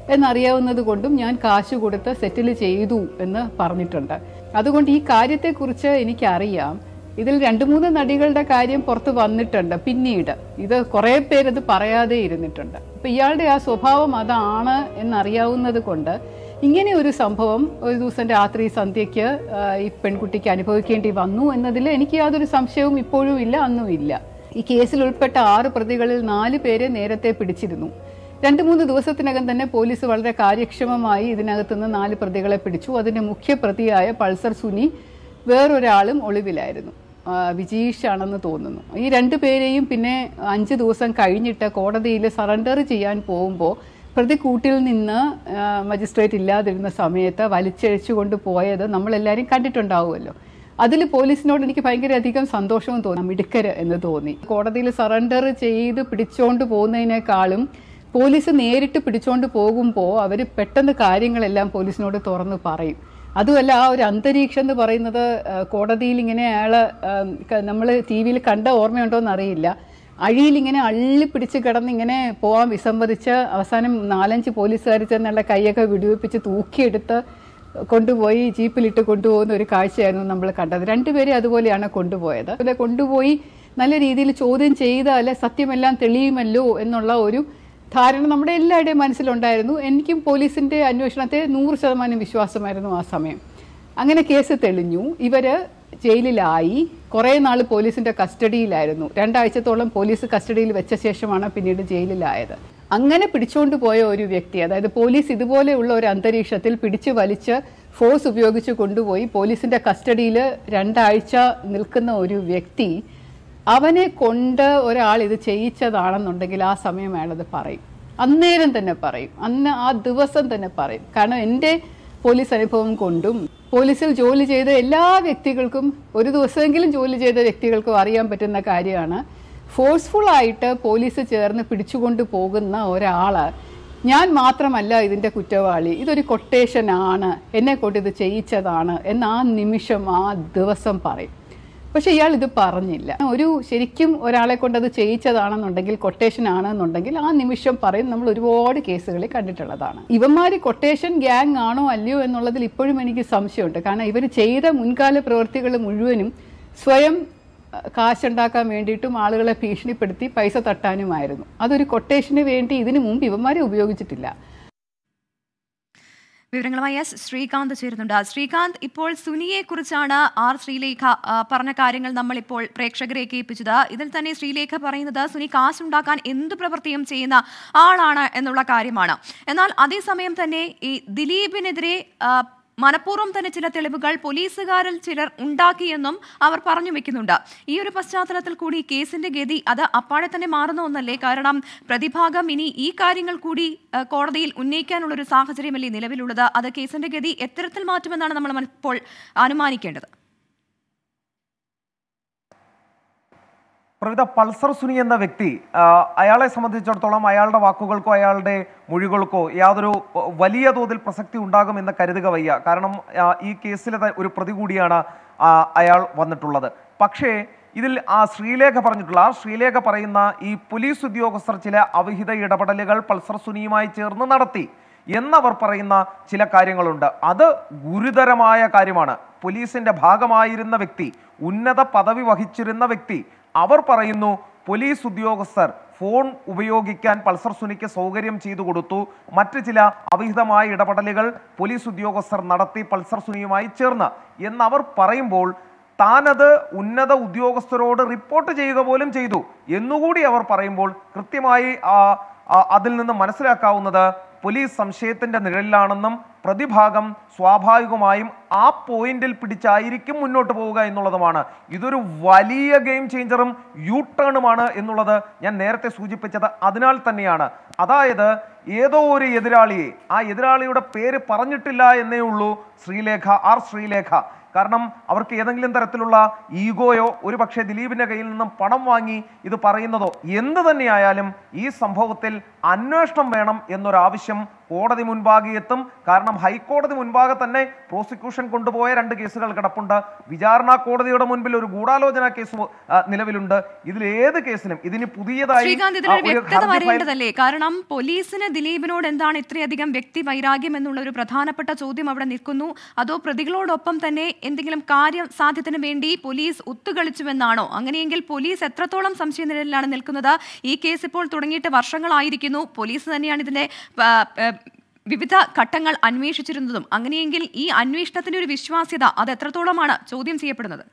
എന്നറിയാവുന്നത് കൊണ്ടും ഞാൻ കാശ് കൊടുത്ത് സെറ്റിൽ ചെയ്തു എന്ന് പറഞ്ഞിട്ടുണ്ട് അതുകൊണ്ട് ഈ കാര്യത്തെക്കുറിച്ച് എനിക്കറിയാം ഇതിൽ രണ്ട് മൂന്ന് നടികളുടെ കാര്യം പുറത്ത് വന്നിട്ടുണ്ട് പിന്നീട് ഇത് കുറേ പേരത് പറയാതെ ഇരുന്നിട്ടുണ്ട് അപ്പം ഇയാളുടെ ആ സ്വഭാവം അതാണ് എന്നറിയാവുന്നത് കൊണ്ട് ഇങ്ങനെ ഒരു സംഭവം ഒരു ദിവസം രാത്രി സന്ധ്യയ്ക്ക് ആ, ഈ പെൺകുട്ടിക്ക് അനുഭവിക്കേണ്ടി വന്നു എന്നതിൽ എനിക്ക് യാതൊരു സംശയവും ഇപ്പോഴും ഇല്ല അന്നും ഇല്ല ഈ കേസിൽ ഉൾപ്പെട്ട ആറ് പ്രതികളിൽ നാല് പേരെ നേരത്തെ പിടിച്ചിരുന്നു രണ്ട് മൂന്ന് ദിവസത്തിനകം തന്നെ പോലീസ് വളരെ കാര്യക്ഷമമായി ഇതിനകത്തുനിന്ന് നാല് പ്രതികളെ പിടിച്ചു അതിന്റെ മുഖ്യ പ്രതിയായ പൾസർ സുനി വേറൊരാളും ഒളിവിലായിരുന്നു ആ, വിജീഷ് ആണെന്ന് തോന്നുന്നു ഈ രണ്ടു പേരെയും പിന്നെ അഞ്ച് ദിവസം കഴിഞ്ഞിട്ട് കോടതിയിൽ സറണ്ടർ ചെയ്യാൻ പോകുമ്പോൾ പ്രതി കൂട്ടിൽ നിന്ന് ആ, മജിസ്ട്രേറ്റ് ഇല്ലാതിരുന്ന സമയത്ത് വലിച്ചഴിച്ചു കൊണ്ട് പോയത് നമ്മളെല്ലാവരും കണ്ടിട്ടുണ്ടാവുമല്ലോ അതിൽ പോലീസിനോട് എനിക്ക് ഭയങ്കര അധികം സന്തോഷവും തോന്നി മിടുക്കര് എന്ന് തോന്നി കോടതിയിൽ സറണ്ടർ ചെയ്ത് പിടിച്ചോണ്ട് പോകുന്നതിനേക്കാളും പോലീസ് നേരിട്ട് പിടിച്ചോണ്ട് പോകുമ്പോൾ അവർ പെട്ടെന്ന് കാര്യങ്ങളെല്ലാം പോലീസിനോട് തുറന്ന് പറയും അതുമല്ല ആ ഒരു അന്തരീക്ഷം എന്ന് പറയുന്നത് ആ, കോടതിയിൽ ഇങ്ങനെ അയാള് നമ്മൾ ടി വിയിൽ കണ്ട ഓർമ്മയുണ്ടോ എന്നറിയില്ല അഴിയിൽ ഇങ്ങനെ അള്ളി പിടിച്ച് കിടന്ന് ഇങ്ങനെ പോകാൻ വിസമ്മതിച്ച് അവസാനം നാലഞ്ച് പോലീസുകാർ ചെന്നുള്ള കൈയൊക്കെ വിടുവിപ്പിച്ച് തൂക്കിയെടുത്ത് കൊണ്ടുപോയി ജീപ്പിലിട്ട് കൊണ്ടുപോകുന്ന ഒരു കാഴ്ചയായിരുന്നു നമ്മൾ കണ്ടത് രണ്ടുപേരെ അതുപോലെയാണ് കൊണ്ടുപോയത് അതിലെ കൊണ്ടുപോയി നല്ല രീതിയിൽ ചോദ്യം ചെയ്താൽ സത്യമെല്ലാം തെളിയുമല്ലോ എന്നുള്ള ഒരു ധാരണ നമ്മുടെ എല്ലാവരുടെയും മനസ്സിലുണ്ടായിരുന്നു എനിക്കും പോലീസിന്റെ അന്വേഷണത്തെ നൂറ് ശതമാനം വിശ്വാസമായിരുന്നു ആ സമയം അങ്ങനെ കേസ് തെളിഞ്ഞു ഇവര് ജയിലിലായി കുറേ നാൾ പോലീസിന്റെ കസ്റ്റഡിയിലായിരുന്നു രണ്ടാഴ്ചത്തോളം പോലീസ് കസ്റ്റഡിയിൽ വെച്ച ശേഷമാണ് പിന്നീട് ജയിലിലായത് അങ്ങനെ പിടിച്ചുകൊണ്ട് പോയ ഒരു വ്യക്തി അതായത് പോലീസ് ഇതുപോലെയുള്ള ഒരു അന്തരീക്ഷത്തിൽ പിടിച്ചു വലിച്ച് ഫോഴ്സ് ഉപയോഗിച്ച് കൊണ്ടുപോയി പോലീസിന്റെ കസ്റ്റഡിയിൽ രണ്ടാഴ്ച നിൽക്കുന്ന ഒരു വ്യക്തി അവനെ കൊണ്ട് ഒരാൾ ഇത് ചെയ്യിച്ചതാണെന്നുണ്ടെങ്കിൽ ആ സമയം അയാളത് പറയും അന്നേരം തന്നെ പറയും അന്ന് ആ ദിവസം തന്നെ പറയും കാരണം എൻ്റെ പോലീസ് അനുഭവം കൊണ്ടും പോലീസിൽ ജോലി ചെയ്ത എല്ലാ വ്യക്തികൾക്കും ഒരു ദിവസമെങ്കിലും ജോലി ചെയ്ത വ്യക്തികൾക്കും അറിയാൻ പറ്റുന്ന കാര്യമാണ് ഫോഴ്സ്ഫുൾ ആയിട്ട് പോലീസ് ചേർന്ന് പിടിച്ചുകൊണ്ട് പോകുന്ന ഒരാള് ഞാൻ മാത്രമല്ല ഇതിന്റെ കുറ്റവാളി ഇതൊരു കൊട്ടേഷൻ ആണ് എന്നെ കൊണ്ട് ഇത് ചെയ്യിച്ചതാണ് എന്ന് ആ നിമിഷം ആ ദിവസം പറയും പക്ഷെ ഇയാൾ ഇത് പറഞ്ഞില്ല ഒരു ശരിക്കും ഒരാളെ കൊണ്ട് അത് ചെയ്യിച്ചതാണെന്നുണ്ടെങ്കിൽ കൊട്ടേഷൻ ആണെന്നുണ്ടെങ്കിൽ ആ നിമിഷം പറയും നമ്മൾ ഒരുപാട് കേസുകളിൽ കണ്ടിട്ടുള്ളതാണ് ഇവന്മാര് കൊട്ടേഷൻ ഗ്യാങ് ആണോ അല്ലയോ എന്നുള്ളതിൽ ഇപ്പോഴും എനിക്ക് സംശയമുണ്ട് കാരണം ഇവർ ചെയ്ത മുൻകാല പ്രവൃത്തികൾ മുഴുവനും സ്വയം അഹ്, കാശുണ്ടാക്കാൻ വേണ്ടിയിട്ടും ആളുകളെ ഭീഷണിപ്പെടുത്തി പൈസ തട്ടാനുമായിരുന്നു അതൊരു കൊട്ടേഷന് വേണ്ടി ഇതിനു മുമ്പ് ഇവന്മാരെ ഉപയോഗിച്ചിട്ടില്ല വിവരങ്ങളുമായി എസ് ശ്രീകാന്ത് ചേരുന്നുണ്ട് ശ്രീകാന്ത് ഇപ്പോൾ സുനിയെ കുറിച്ചാണ് ആർ ശ്രീലേഖ ആ, പറഞ്ഞ കാര്യങ്ങൾ നമ്മൾ ഇപ്പോൾ പ്രേക്ഷകരെ കേൾപ്പിച്ചത് ഇതിൽ തന്നെ ശ്രീലേഖ പറയുന്നത് സുനി കാശുണ്ടാക്കാൻ എന്ത് പ്രവൃത്തിയും ചെയ്യുന്ന ആളാണ് എന്നുള്ള കാര്യമാണ് എന്നാൽ അതേസമയം തന്നെ ഈ ദിലീപിനെതിരെ ആ, മനഃപൂർവ്വം തന്നെ ചില തെളിവുകൾ പോലീസുകാരിൽ ചിലർ ഉണ്ടാക്കിയെന്നും അവർ പറഞ്ഞു വെക്കുന്നുണ്ട് ഈ ഒരു പശ്ചാത്തലത്തിൽ കൂടി കേസിന്റെ ഗതി അത് അപ്പാടെ തന്നെ മാറുന്ന ഒന്നല്ലേ കാരണം പ്രതിഭാഗം ഇനി ഈ കാര്യങ്ങൾ കൂടി ആ, കോടതിയിൽ ഉന്നയിക്കാനുള്ള ഒരു സാഹചര്യമല്ലേ നിലവിലുള്ളത് അത് കേസിന്റെ ഗതി എത്തരത്തിൽ മാറ്റുമെന്നാണ് നമ്മൾ മന- ഇപ്പോൾ അനുമാനിക്കേണ്ടത് പ്രവിധ പൾസർ സുനി എന്ന വ്യക്തി ആ, അയാളെ സംബന്ധിച്ചിടത്തോളം അയാളുടെ വാക്കുകൾക്കോ അയാളുടെ മൊഴികൾക്കോ യാതൊരു ആ, വലിയ തോതിൽ പ്രസക്തി ഉണ്ടാകുമെന്ന് കരുതുക വയ്യ കാരണം ആ, ഈ കേസിലെ ത- ഒരു പ്രതി കൂടിയാണ് ആ, അയാൾ വന്നിട്ടുള്ളത് പക്ഷേ ഇതിൽ ആ ശ്രീലേഖ പറഞ്ഞിട്ടുള്ള ആ ശ്രീലേഖ പറയുന്ന ഈ പോലീസ് ഉദ്യോഗസ്ഥർ ചില അവിഹിത ഇടപെടലുകൾ പൾസർ സുനിയുമായി ചേർന്ന് നടത്തി എന്നവർ പറയുന്ന ചില കാര്യങ്ങളുണ്ട് അത് ഗുരുതരമായ കാര്യമാണ് പോലീസിന്റെ ഭാഗമായിരുന്ന വ്യക്തി ഉന്നത പദവി വഹിച്ചിരുന്ന വ്യക്തി അവർ പറയുന്നു പോലീസ് ഉദ്യോഗസ്ഥർ ഫോൺ ഉപയോഗിക്കാൻ പൾസർ സുനിക്ക് സൗകര്യം ചെയ്തു കൊടുത്തു മറ്റ് ചില അവിഹിതമായ ഇടപെടലുകൾ പോലീസ് ഉദ്യോഗസ്ഥർ നടത്തി പൾസർ സുനിയുമായി ചേർന്ന് എന്നവർ പറയുമ്പോൾ താനത് ഉന്നത ഉദ്യോഗസ്ഥരോട് റിപ്പോർട്ട് ചെയ്യുക പോലും ചെയ്തു എന്നുകൂടി അവർ പറയുമ്പോൾ കൃത്യമായി ആ, ആ, അതിൽ നിന്ന് മനസ്സിലാക്കാവുന്നത് പോലീസ് സംശയത്തിന്റെ നിഴലിലാണെന്നും പ്രതിഭാഗം സ്വാഭാവികമായും ആ പോയിന്റിൽ പിടിച്ചായിരിക്കും മുന്നോട്ട് പോവുക എന്നുള്ളതുമാണ് ഇതൊരു വലിയ ഗെയിം ചേഞ്ചറും യു ടേണുമാണ് എന്നുള്ളത് ഞാൻ നേരത്തെ സൂചിപ്പിച്ചത് അതിനാൽ തന്നെയാണ് അതായത് ഏതോ ഒരു എതിരാളിയെ ആ എതിരാളിയുടെ പേര് പറഞ്ഞിട്ടില്ല എന്നേ ഉള്ളൂ ശ്രീലേഖ ആർ ശ്രീലേഖ കാരണം അവർക്ക് ഏതെങ്കിലും തരത്തിലുള്ള ഈഗോയോ ഒരു പക്ഷേ ദിലീപിന്റെ കയ്യിൽ നിന്നും പണം വാങ്ങി ഇത് പറയുന്നതോ എന്ത് തന്നെയായാലും ഈ സംഭവത്തിൽ അന്വേഷണം വേണം എന്നൊരാവശ്യം കോടതി മുൻപാകെ എത്തും കാരണം ഹൈക്കോടതി മുൻപാകെ തന്നെ പ്രോസിക്യൂഷൻ കൊണ്ടുപോയ രണ്ട് കേസുകൾ കിടപ്പുണ്ട് വിചാരണ കോടതിയുടെ മുൻപിൽ ഒരു ഗൂഢാലോചന കേസ് ആ, നിലവിലുണ്ട് ഇതിൽ ഏത് കേസിലും ഇതിന് പുതിയതായി ശ്രീകാന്ത് ആ, ഇതിനൊരു ഒരു വ്യക്തത ഹർജി ഫയൽ വരേണ്ടതല്ലേ കാരണം പോലീസിന് ദിലീപിനോട് എന്താണ് ഇത്രയധികം വ്യക്തി വൈരാഗ്യം എന്നുള്ള ഒരു പ്രധാനപ്പെട്ട ചോദ്യം അവിടെ നിൽക്കുന്നു അതോ പ്രതികളോടൊപ്പം തന്നെ എന്തെങ്കിലും കാര്യം സാധ്യത്തിന് വേണ്ടി പോലീസ് ഒത്തുകളിച്ചുവെന്നാണോ അങ്ങനെയെങ്കിൽ പോലീസ് എത്രത്തോളം സംശയനിഴലിലാണ് നിൽക്കുന്നത് ഈ കേസ് ഇപ്പോൾ തുടങ്ങിയിട്ട് വർഷങ്ങളായിരിക്കുന്നു പോലീസ് തന്നെയാണ് ഇതിന്റെ ആ, ആ, വിവിധ ഘട്ടങ്ങൾ അന്വേഷിച്ചിരുന്നതും അങ്ങനെയെങ്കിൽ ഈ അന്വേഷണത്തിന്റെ ഒരു വിശ്വാസ്യത അത് എത്രത്തോളമാണ് ചോദ്യം ചെയ്യപ്പെടുന്നത്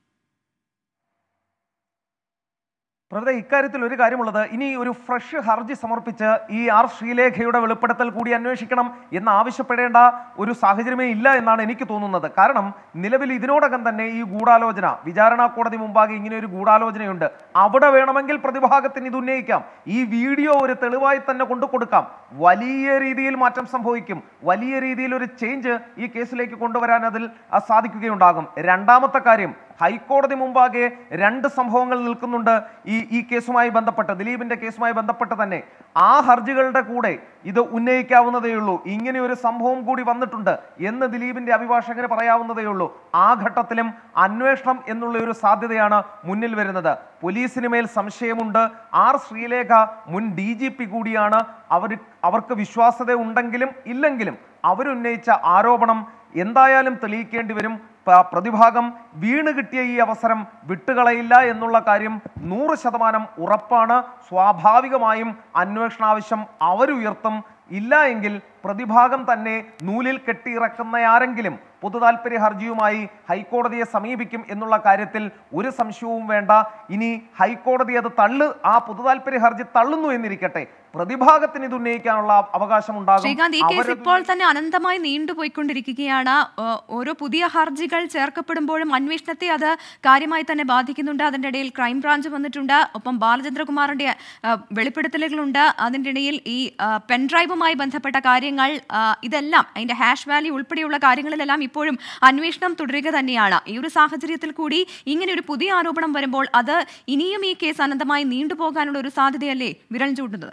പ്രവൃത്തി ഇക്കാര്യത്തിൽ ഒരു കാര്യമുള്ളത് ഇനി ഒരു ഫ്രഷ് ഹർജി സമർപ്പിച്ച് ഈ ആർ ശ്രീലേഖയുടെ വെളിപ്പെടുത്തൽ കൂടി അന്വേഷിക്കണം എന്ന് ആവശ്യപ്പെടേണ്ട ഒരു സാഹചര്യമേ ഇല്ല എന്നാണ് എനിക്ക് തോന്നുന്നത് കാരണം നിലവിൽ ഇതിനോടകം തന്നെ ഈ ഗൂഢാലോചന വിചാരണ കോടതി മുമ്പാകെ ഇങ്ങനെ ഒരു ഗൂഢാലോചനയുണ്ട് അവിടെ വേണമെങ്കിൽ പ്രതിഭാഗത്തിന് ഇത് ഉന്നയിക്കാം ഈ വീഡിയോ ഒരു തെളിവായി തന്നെ കൊണ്ടു കൊടുക്കാം വലിയ രീതിയിൽ മാറ്റം സംഭവിക്കും വലിയ രീതിയിൽ ഒരു ചേഞ്ച് ഈ കേസിലേക്ക് കൊണ്ടുവരാൻ അതിൽ ആ, സാധിക്കുകയുണ്ടാകും രണ്ടാമത്തെ കാര്യം ഹൈക്കോടതി മുമ്പാകെ രണ്ട് സംഭവങ്ങൾ നിൽക്കുന്നുണ്ട് ഈ ഈ കേസുമായി ബന്ധപ്പെട്ട് ദിലീപിന്റെ കേസുമായി ബന്ധപ്പെട്ട് തന്നെ ആ ഹർജികളുടെ കൂടെ ഇത് ഉന്നയിക്കാവുന്നതേ ഉള്ളൂ ഇങ്ങനെ ഒരു സംഭവം കൂടി വന്നിട്ടുണ്ട് എന്ന് ദിലീപിന്റെ അഭിഭാഷകന് പറയാവുന്നതേ ഉള്ളൂ ആ ഘട്ടത്തിലും അന്വേഷണം എന്നുള്ള ഒരു സാധ്യതയാണ് മുന്നിൽ വരുന്നത് പോലീസിന് മേൽ സംശയമുണ്ട് ആർ ശ്രീലേഖ മുൻ ഡി ജി പി കൂടിയാണ് അവർ അവർക്ക് വിശ്വാസത ഉണ്ടെങ്കിലും ഇല്ലെങ്കിലും അവരുന്നയിച്ച ആരോപണം എന്തായാലും തെളിയിക്കേണ്ടി വരും പ- പ്രതിഭാഗം വീണ് കിട്ടിയ ഈ അവസരം വിട്ടുകളയില്ല എന്നുള്ള കാര്യം നൂറ് ശതമാനം ഉറപ്പാണ് സ്വാഭാവികമായും അന്വേഷണ ആവശ്യം അവരുയർത്തും ഇല്ല എങ്കിൽ പ്രതിഭാഗം തന്നെ നൂലിൽ കെട്ടിയിറക്കുന്ന ആരെങ്കിലും പൊതു താൽപര്യ ഹർജിയുമായി ഹൈക്കോടതിയെ സമീപിക്കും എന്നുള്ള കാര്യത്തിൽ ഒരു സംശയവും വേണ്ട ഇനി ഹൈക്കോടതി അത് തള്ളു ആ പൊതു താൽപര്യ ഹർജി തള്ളുന്നു എന്നിരിക്കട്ടെ പ്രതിഭാഗത്തിന് ഇത് ഉന്നയിക്കാനുള്ള അവകാശം ഉണ്ടാകും ശ്രീകാന്ത് ഈ കേസ് അവരത് ഇപ്പോൾ തന്നെ അനന്തമായി നീണ്ടുപോയിക്കൊണ്ടിരിക്കുകയാണ് ഏഹ് ഓരോ പുതിയ ഹർജികൾ ചേർക്കപ്പെടുമ്പോഴും അന്വേഷണത്തെ അത് കാര്യമായി തന്നെ ബാധിക്കുന്നുണ്ട് അതിന്റെ ഇടയിൽ ക്രൈംബ്രാഞ്ച് വന്നിട്ടുണ്ട് ഒപ്പം ബാലചന്ദ്രകുമാറിന്റെ ഏഹ് വെളിപ്പെടുത്തലുകളുണ്ട് അതിന്റെ ഇടയിൽ ഈ ഏഹ് പെൻഡ്രൈവുമായി ബന്ധപ്പെട്ട കാര്യങ്ങൾ ഏഹ് ഇതെല്ലാം അതിന്റെ ഹാഷ് വാല്യൂ ഉൾപ്പെടെയുള്ള കാര്യങ്ങളിലെല്ലാം ഇപ്പോഴും അന്വേഷണം തുടരുക തന്നെയാണ് ഈ ഒരു സാഹചര്യത്തിൽ കൂടി ഇങ്ങനെ ഒരു പുതിയ ആരോപണം വരുമ്പോൾ അത് ഇനിയും ഈ കേസ് അനന്തമായി നീണ്ടുപോകാനുള്ള ഒരു സാധ്യതയല്ലേ വിരൽ ചൂണ്ടുന്നത്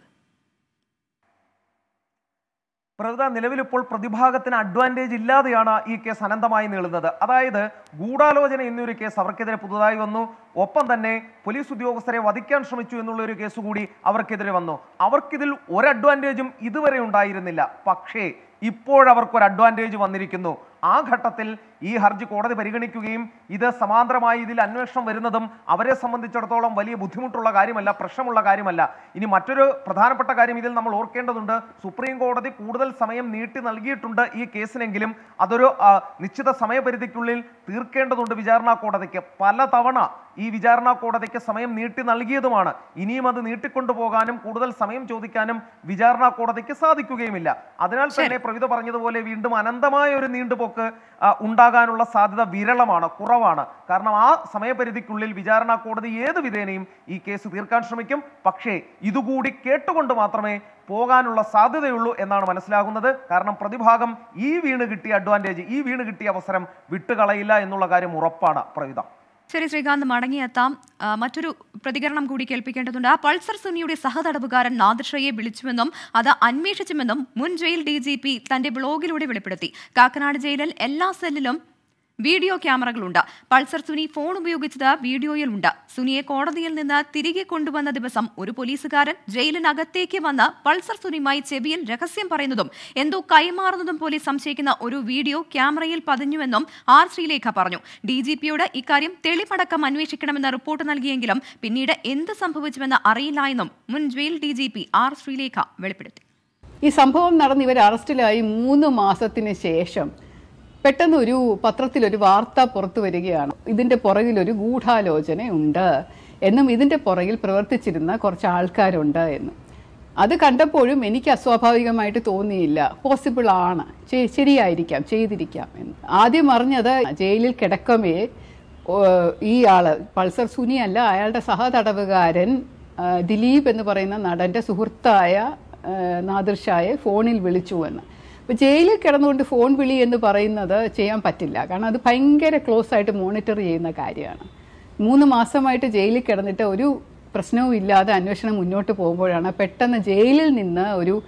പ്രകൃത നിലവിൽ ഇപ്പോൾ പ്രതിഭാഗത്തിന് അഡ്വാൻറ്റേജ് ഇല്ലാതെയാണ് ഈ കേസ് അനന്തമായി നീളുന്നത് അതായത് ഗൂഢാലോചന എന്നൊരു കേസ് അവർക്കെതിരെ പുതുതായി വന്നു ഒപ്പം തന്നെ പോലീസ് ഉദ്യോഗസ്ഥരെ വധിക്കാൻ ശ്രമിച്ചു എന്നുള്ള ഒരു കേസ് കൂടി അവർക്കെതിരെ വന്നു അവർക്കിതിൽ ഒരു അഡ്വാൻറ്റേജും ഇതുവരെ ഉണ്ടായിരുന്നില്ല പക്ഷേ ഇപ്പോഴവർക്ക് ഒരു അഡ്വാൻറ്റേജ് വന്നിരിക്കുന്നു ആ ഘട്ടത്തിൽ ഈ ഹർജി കോടതി പരിഗണിക്കുകയും ഇത് സമാന്തരമായി ഇതിൽ അന്വേഷണം വരുന്നതും അവരെ സംബന്ധിച്ചിടത്തോളം വലിയ ബുദ്ധിമുട്ടുള്ള കാര്യമല്ല പ്രശ്നമുള്ള കാര്യമല്ല ഇനി മറ്റൊരു പ്രധാനപ്പെട്ട കാര്യം ഇതിൽ നമ്മൾ ഓർക്കേണ്ടതുണ്ട് സുപ്രീം കോടതി കൂടുതൽ സമയം നീട്ടി നൽകിയിട്ടുണ്ട് ഈ കേസിനെങ്കിലും അതൊരു ആ, നിശ്ചിത സമയപരിധിക്കുള്ളിൽ തീർക്കേണ്ടതുണ്ട് വിചാരണ കോടതിക്ക് പലതവണ ഈ വിചാരണ കോടതിക്ക് സമയം നീട്ടി നൽകിയതുമാണ് ഇനിയും അത് നീട്ടിക്കൊണ്ടുപോകാനും കൂടുതൽ സമയം ചോദിക്കാനും വിചാരണ കോടതിക്ക് സാധിക്കുകയുമില്ല അതിനാൽ തന്നെ പ്രവിധ പറഞ്ഞതുപോലെ വീണ്ടും അനന്തമായ ഒരു നീണ്ടുപോക്ക് ആ, ഉണ്ടാകാനുള്ള സാധ്യത വിരളമാണ് കുറവാണ് കാരണം ആ സമയപരിധിക്കുള്ളിൽ വിചാരണ കോടതി ഏത് വിധേനയും ഈ കേസ് തീർക്കാൻ ശ്രമിക്കും പക്ഷേ ഇതുകൂടി കേട്ടുകൊണ്ട് മാത്രമേ പോകാനുള്ള സാധ്യതയുള്ളൂ എന്നാണ് മനസ്സിലാകുന്നത് കാരണം പ്രതിഭാഗം ഈ വീണ് കിട്ടിയ അഡ്വാൻറ്റേജ് ഈ വീണ് കിട്ടിയ അവസരം വിട്ടുകളയില്ല എന്നുള്ള കാര്യം ഉറപ്പാണ് പ്രവിധ ശരി ശ്രീകാന്ത് മടങ്ങിയെത്താം ആ, മറ്റൊരു പ്രതികരണം കൂടി കേൾപ്പിക്കേണ്ടതുണ്ട് ആ പൾസർ സുനിയുടെ സഹതടവുകാരൻ നാദിർഷയെ വിളിച്ചുവെന്നും അത് അന്വേഷിച്ചുമെന്നും മുൻ ജയിൽ ഡി ജി പി തന്റെ ബ്ലോഗിലൂടെ വെളിപ്പെടുത്തി കാക്കനാട് ജയിലിൽ എല്ലാ സെല്ലിലും വീഡിയോ ക്യാമറകളുണ്ട് പൾസർ സുനി ഫോൺ ഉപയോഗിച്ചത് വീഡിയോയിലുണ്ട് സുനിയെ കോടതിയിൽ നിന്ന് തിരികെ കൊണ്ടുവന്ന ദിവസം ഒരു പോലീസുകാരൻ ജയിലിനകത്തേക്ക് വന്ന് പൾസർ സുനിയുമായി ചെവിയിൽ രഹസ്യം പറയുന്നതും എന്തോ കൈമാറുന്നതും പോലീസ് സംശയിക്കുന്ന ഒരു വീഡിയോ ക്യാമറയിൽ പതിഞ്ഞുവെന്നും ആർ ശ്രീലേഖ പറഞ്ഞു ഡി ജി പിയോട് ഇക്കാര്യം തെളിവടക്കം അന്വേഷിക്കണമെന്ന റിപ്പോർട്ട് നൽകിയെങ്കിലും പിന്നീട് എന്ത് സംഭവിച്ചുവെന്ന് അറിയില്ല എന്നും മുൻ jail D G P R Sreelekha വെളിപ്പെടുത്തി ഈ സംഭവം നടന്ന് ഇവർ അറസ്റ്റിലായി മൂന്ന് മാസത്തിന് ശേഷം പെട്ടെന്ന് ഒരു പത്രത്തിലൊരു വാർത്ത പുറത്തു വരികയാണ് ഇതിന്റെ പുറകിൽ ഒരു ഗൂഢാലോചനയുണ്ട് എന്നും ഇതിന്റെ പുറകിൽ പ്രവർത്തിച്ചിരുന്ന കുറച്ച് ആൾക്കാരുണ്ട് എന്നും അത് കണ്ടപ്പോഴും എനിക്ക് അസ്വാഭാവികമായിട്ട് തോന്നിയില്ല പോസിബിൾ ആണ് ശ- ശരിയായിരിക്കാം ചെയ്തിരിക്കാം എന്ന് ആദ്യം അറിഞ്ഞത് ജയിലിൽ കിടക്കമേ ഓ, ഈ ആള് പൾസർ സുനി അല്ല അയാളുടെ സഹതടവുകാരൻ ആ, ദിലീപ് എന്ന് പറയുന്ന നടന്റെ സുഹൃത്തായ ആ, നാദിർ ഷായെ ഫോണിൽ വിളിച്ചു എന്ന് അപ്പോൾ ജയിലിൽ കിടന്നുകൊണ്ട് ഫോൺ വിളി എന്ന് പറയുന്നത് ചെയ്യാൻ പറ്റില്ല കാരണം അത് ഭയങ്കര ക്ലോസ് ആയിട്ട് മോണിറ്റർ ചെയ്യുന്ന കാര്യമാണ് മൂന്ന് മാസമായിട്ട് ജയിലിൽ കിടന്നിട്ട് ഒരു പ്രശ്നവും ഇല്ലാതെ അന്വേഷണം മുന്നോട്ട് പോകുമ്പോഴാണ് പെട്ടെന്ന് ജയിലിൽ നിന്ന് ഒരു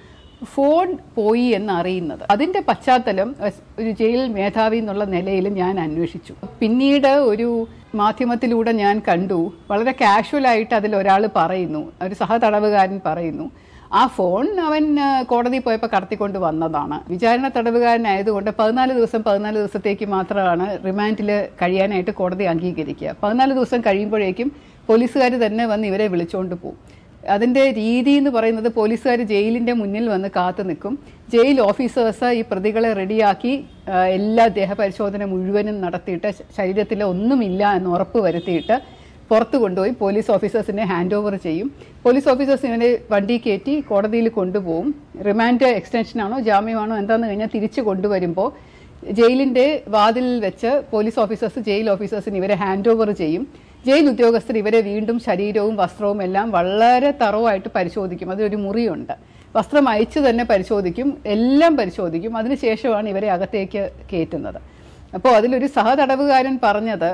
ഫോൺ പോയി എന്ന് അറിയുന്നത് അതിന്റെ പശ്ചാത്തലം എസ്- ഒരു ജയിൽ മേധാവി എന്നുള്ള നിലയിൽ ഞാൻ അന്വേഷിച്ചു പിന്നീട് ഒരു മാധ്യമത്തിലൂടെ ഞാൻ കണ്ടു വളരെ കാഷ്വലായിട്ട് അതിൽ ഒരാൾ പറയുന്നു ഒരു സഹതടവുകാരൻ പറയുന്നു ആ ഫോൺ അവൻ ആ, കോടതി പോയപ്പോൾ കടത്തിക്കൊണ്ട് വന്നതാണ് വിചാരണ തടവുകാരനായതുകൊണ്ട് പതിനാല് ദിവസം പതിനാല് ദിവസത്തേക്ക് മാത്രമാണ് റിമാൻഡിൽ കഴിയാനായിട്ട് കോടതി അംഗീകരിക്കുക പതിനാല് ദിവസം കഴിയുമ്പോഴേക്കും പോലീസുകാർ തന്നെ വന്ന് ഇവരെ വിളിച്ചുകൊണ്ട് പോകും അതിൻ്റെ രീതി എന്ന് പറയുന്നത് പോലീസുകാർ ജയിലിൻ്റെ മുന്നിൽ വന്ന് കാത്തു നിൽക്കും ജയിൽ ഓഫീസേഴ്സ് ഈ പ്രതികളെ റെഡിയാക്കി ആ, എല്ലാ ദേഹപരിശോധന മുഴുവനും നടത്തിയിട്ട് ശ- ശരീരത്തിൽ ഒന്നുമില്ല എന്ന് ഉറപ്പ് വരുത്തിയിട്ട് പുറത്ത് കൊണ്ടുപോയി പോലീസ് ഓഫീസേഴ്സിനെ ഹാൻഡ് ഓവർ ചെയ്യും പോലീസ് ഓഫീസേഴ്സ് ഇവനെ വണ്ടി കയറ്റി കോടതിയിൽ കൊണ്ടുപോകും റിമാൻഡ് എക്സ്റ്റൻഷനാണോ ജാമ്യമാണോ എന്താണെന്ന് കഴിഞ്ഞാൽ തിരിച്ച് കൊണ്ടുവരുമ്പോൾ ജയിലിന്റെ വാതിലിൽ വെച്ച് പോലീസ് ഓഫീസേഴ്സ് ജയിൽ ഓഫീസേഴ്സിന് ഇവരെ ഹാൻഡ് ഓവർ ചെയ്യും ജയിൽ ഉദ്യോഗസ്ഥർ ഇവരെ വീണ്ടും ശരീരവും വസ്ത്രവും എല്ലാം വളരെ തറവായിട്ട് പരിശോധിക്കും അതിലൊരു മുറിയുണ്ട് വസ്ത്രം അയച്ചു തന്നെ പരിശോധിക്കും എല്ലാം പരിശോധിക്കും അതിനുശേഷമാണ് ഇവരെ അകത്തേക്ക് കയറ്റുന്നത് അപ്പോൾ അതിലൊരു സഹതടവുകാരൻ പറഞ്ഞത്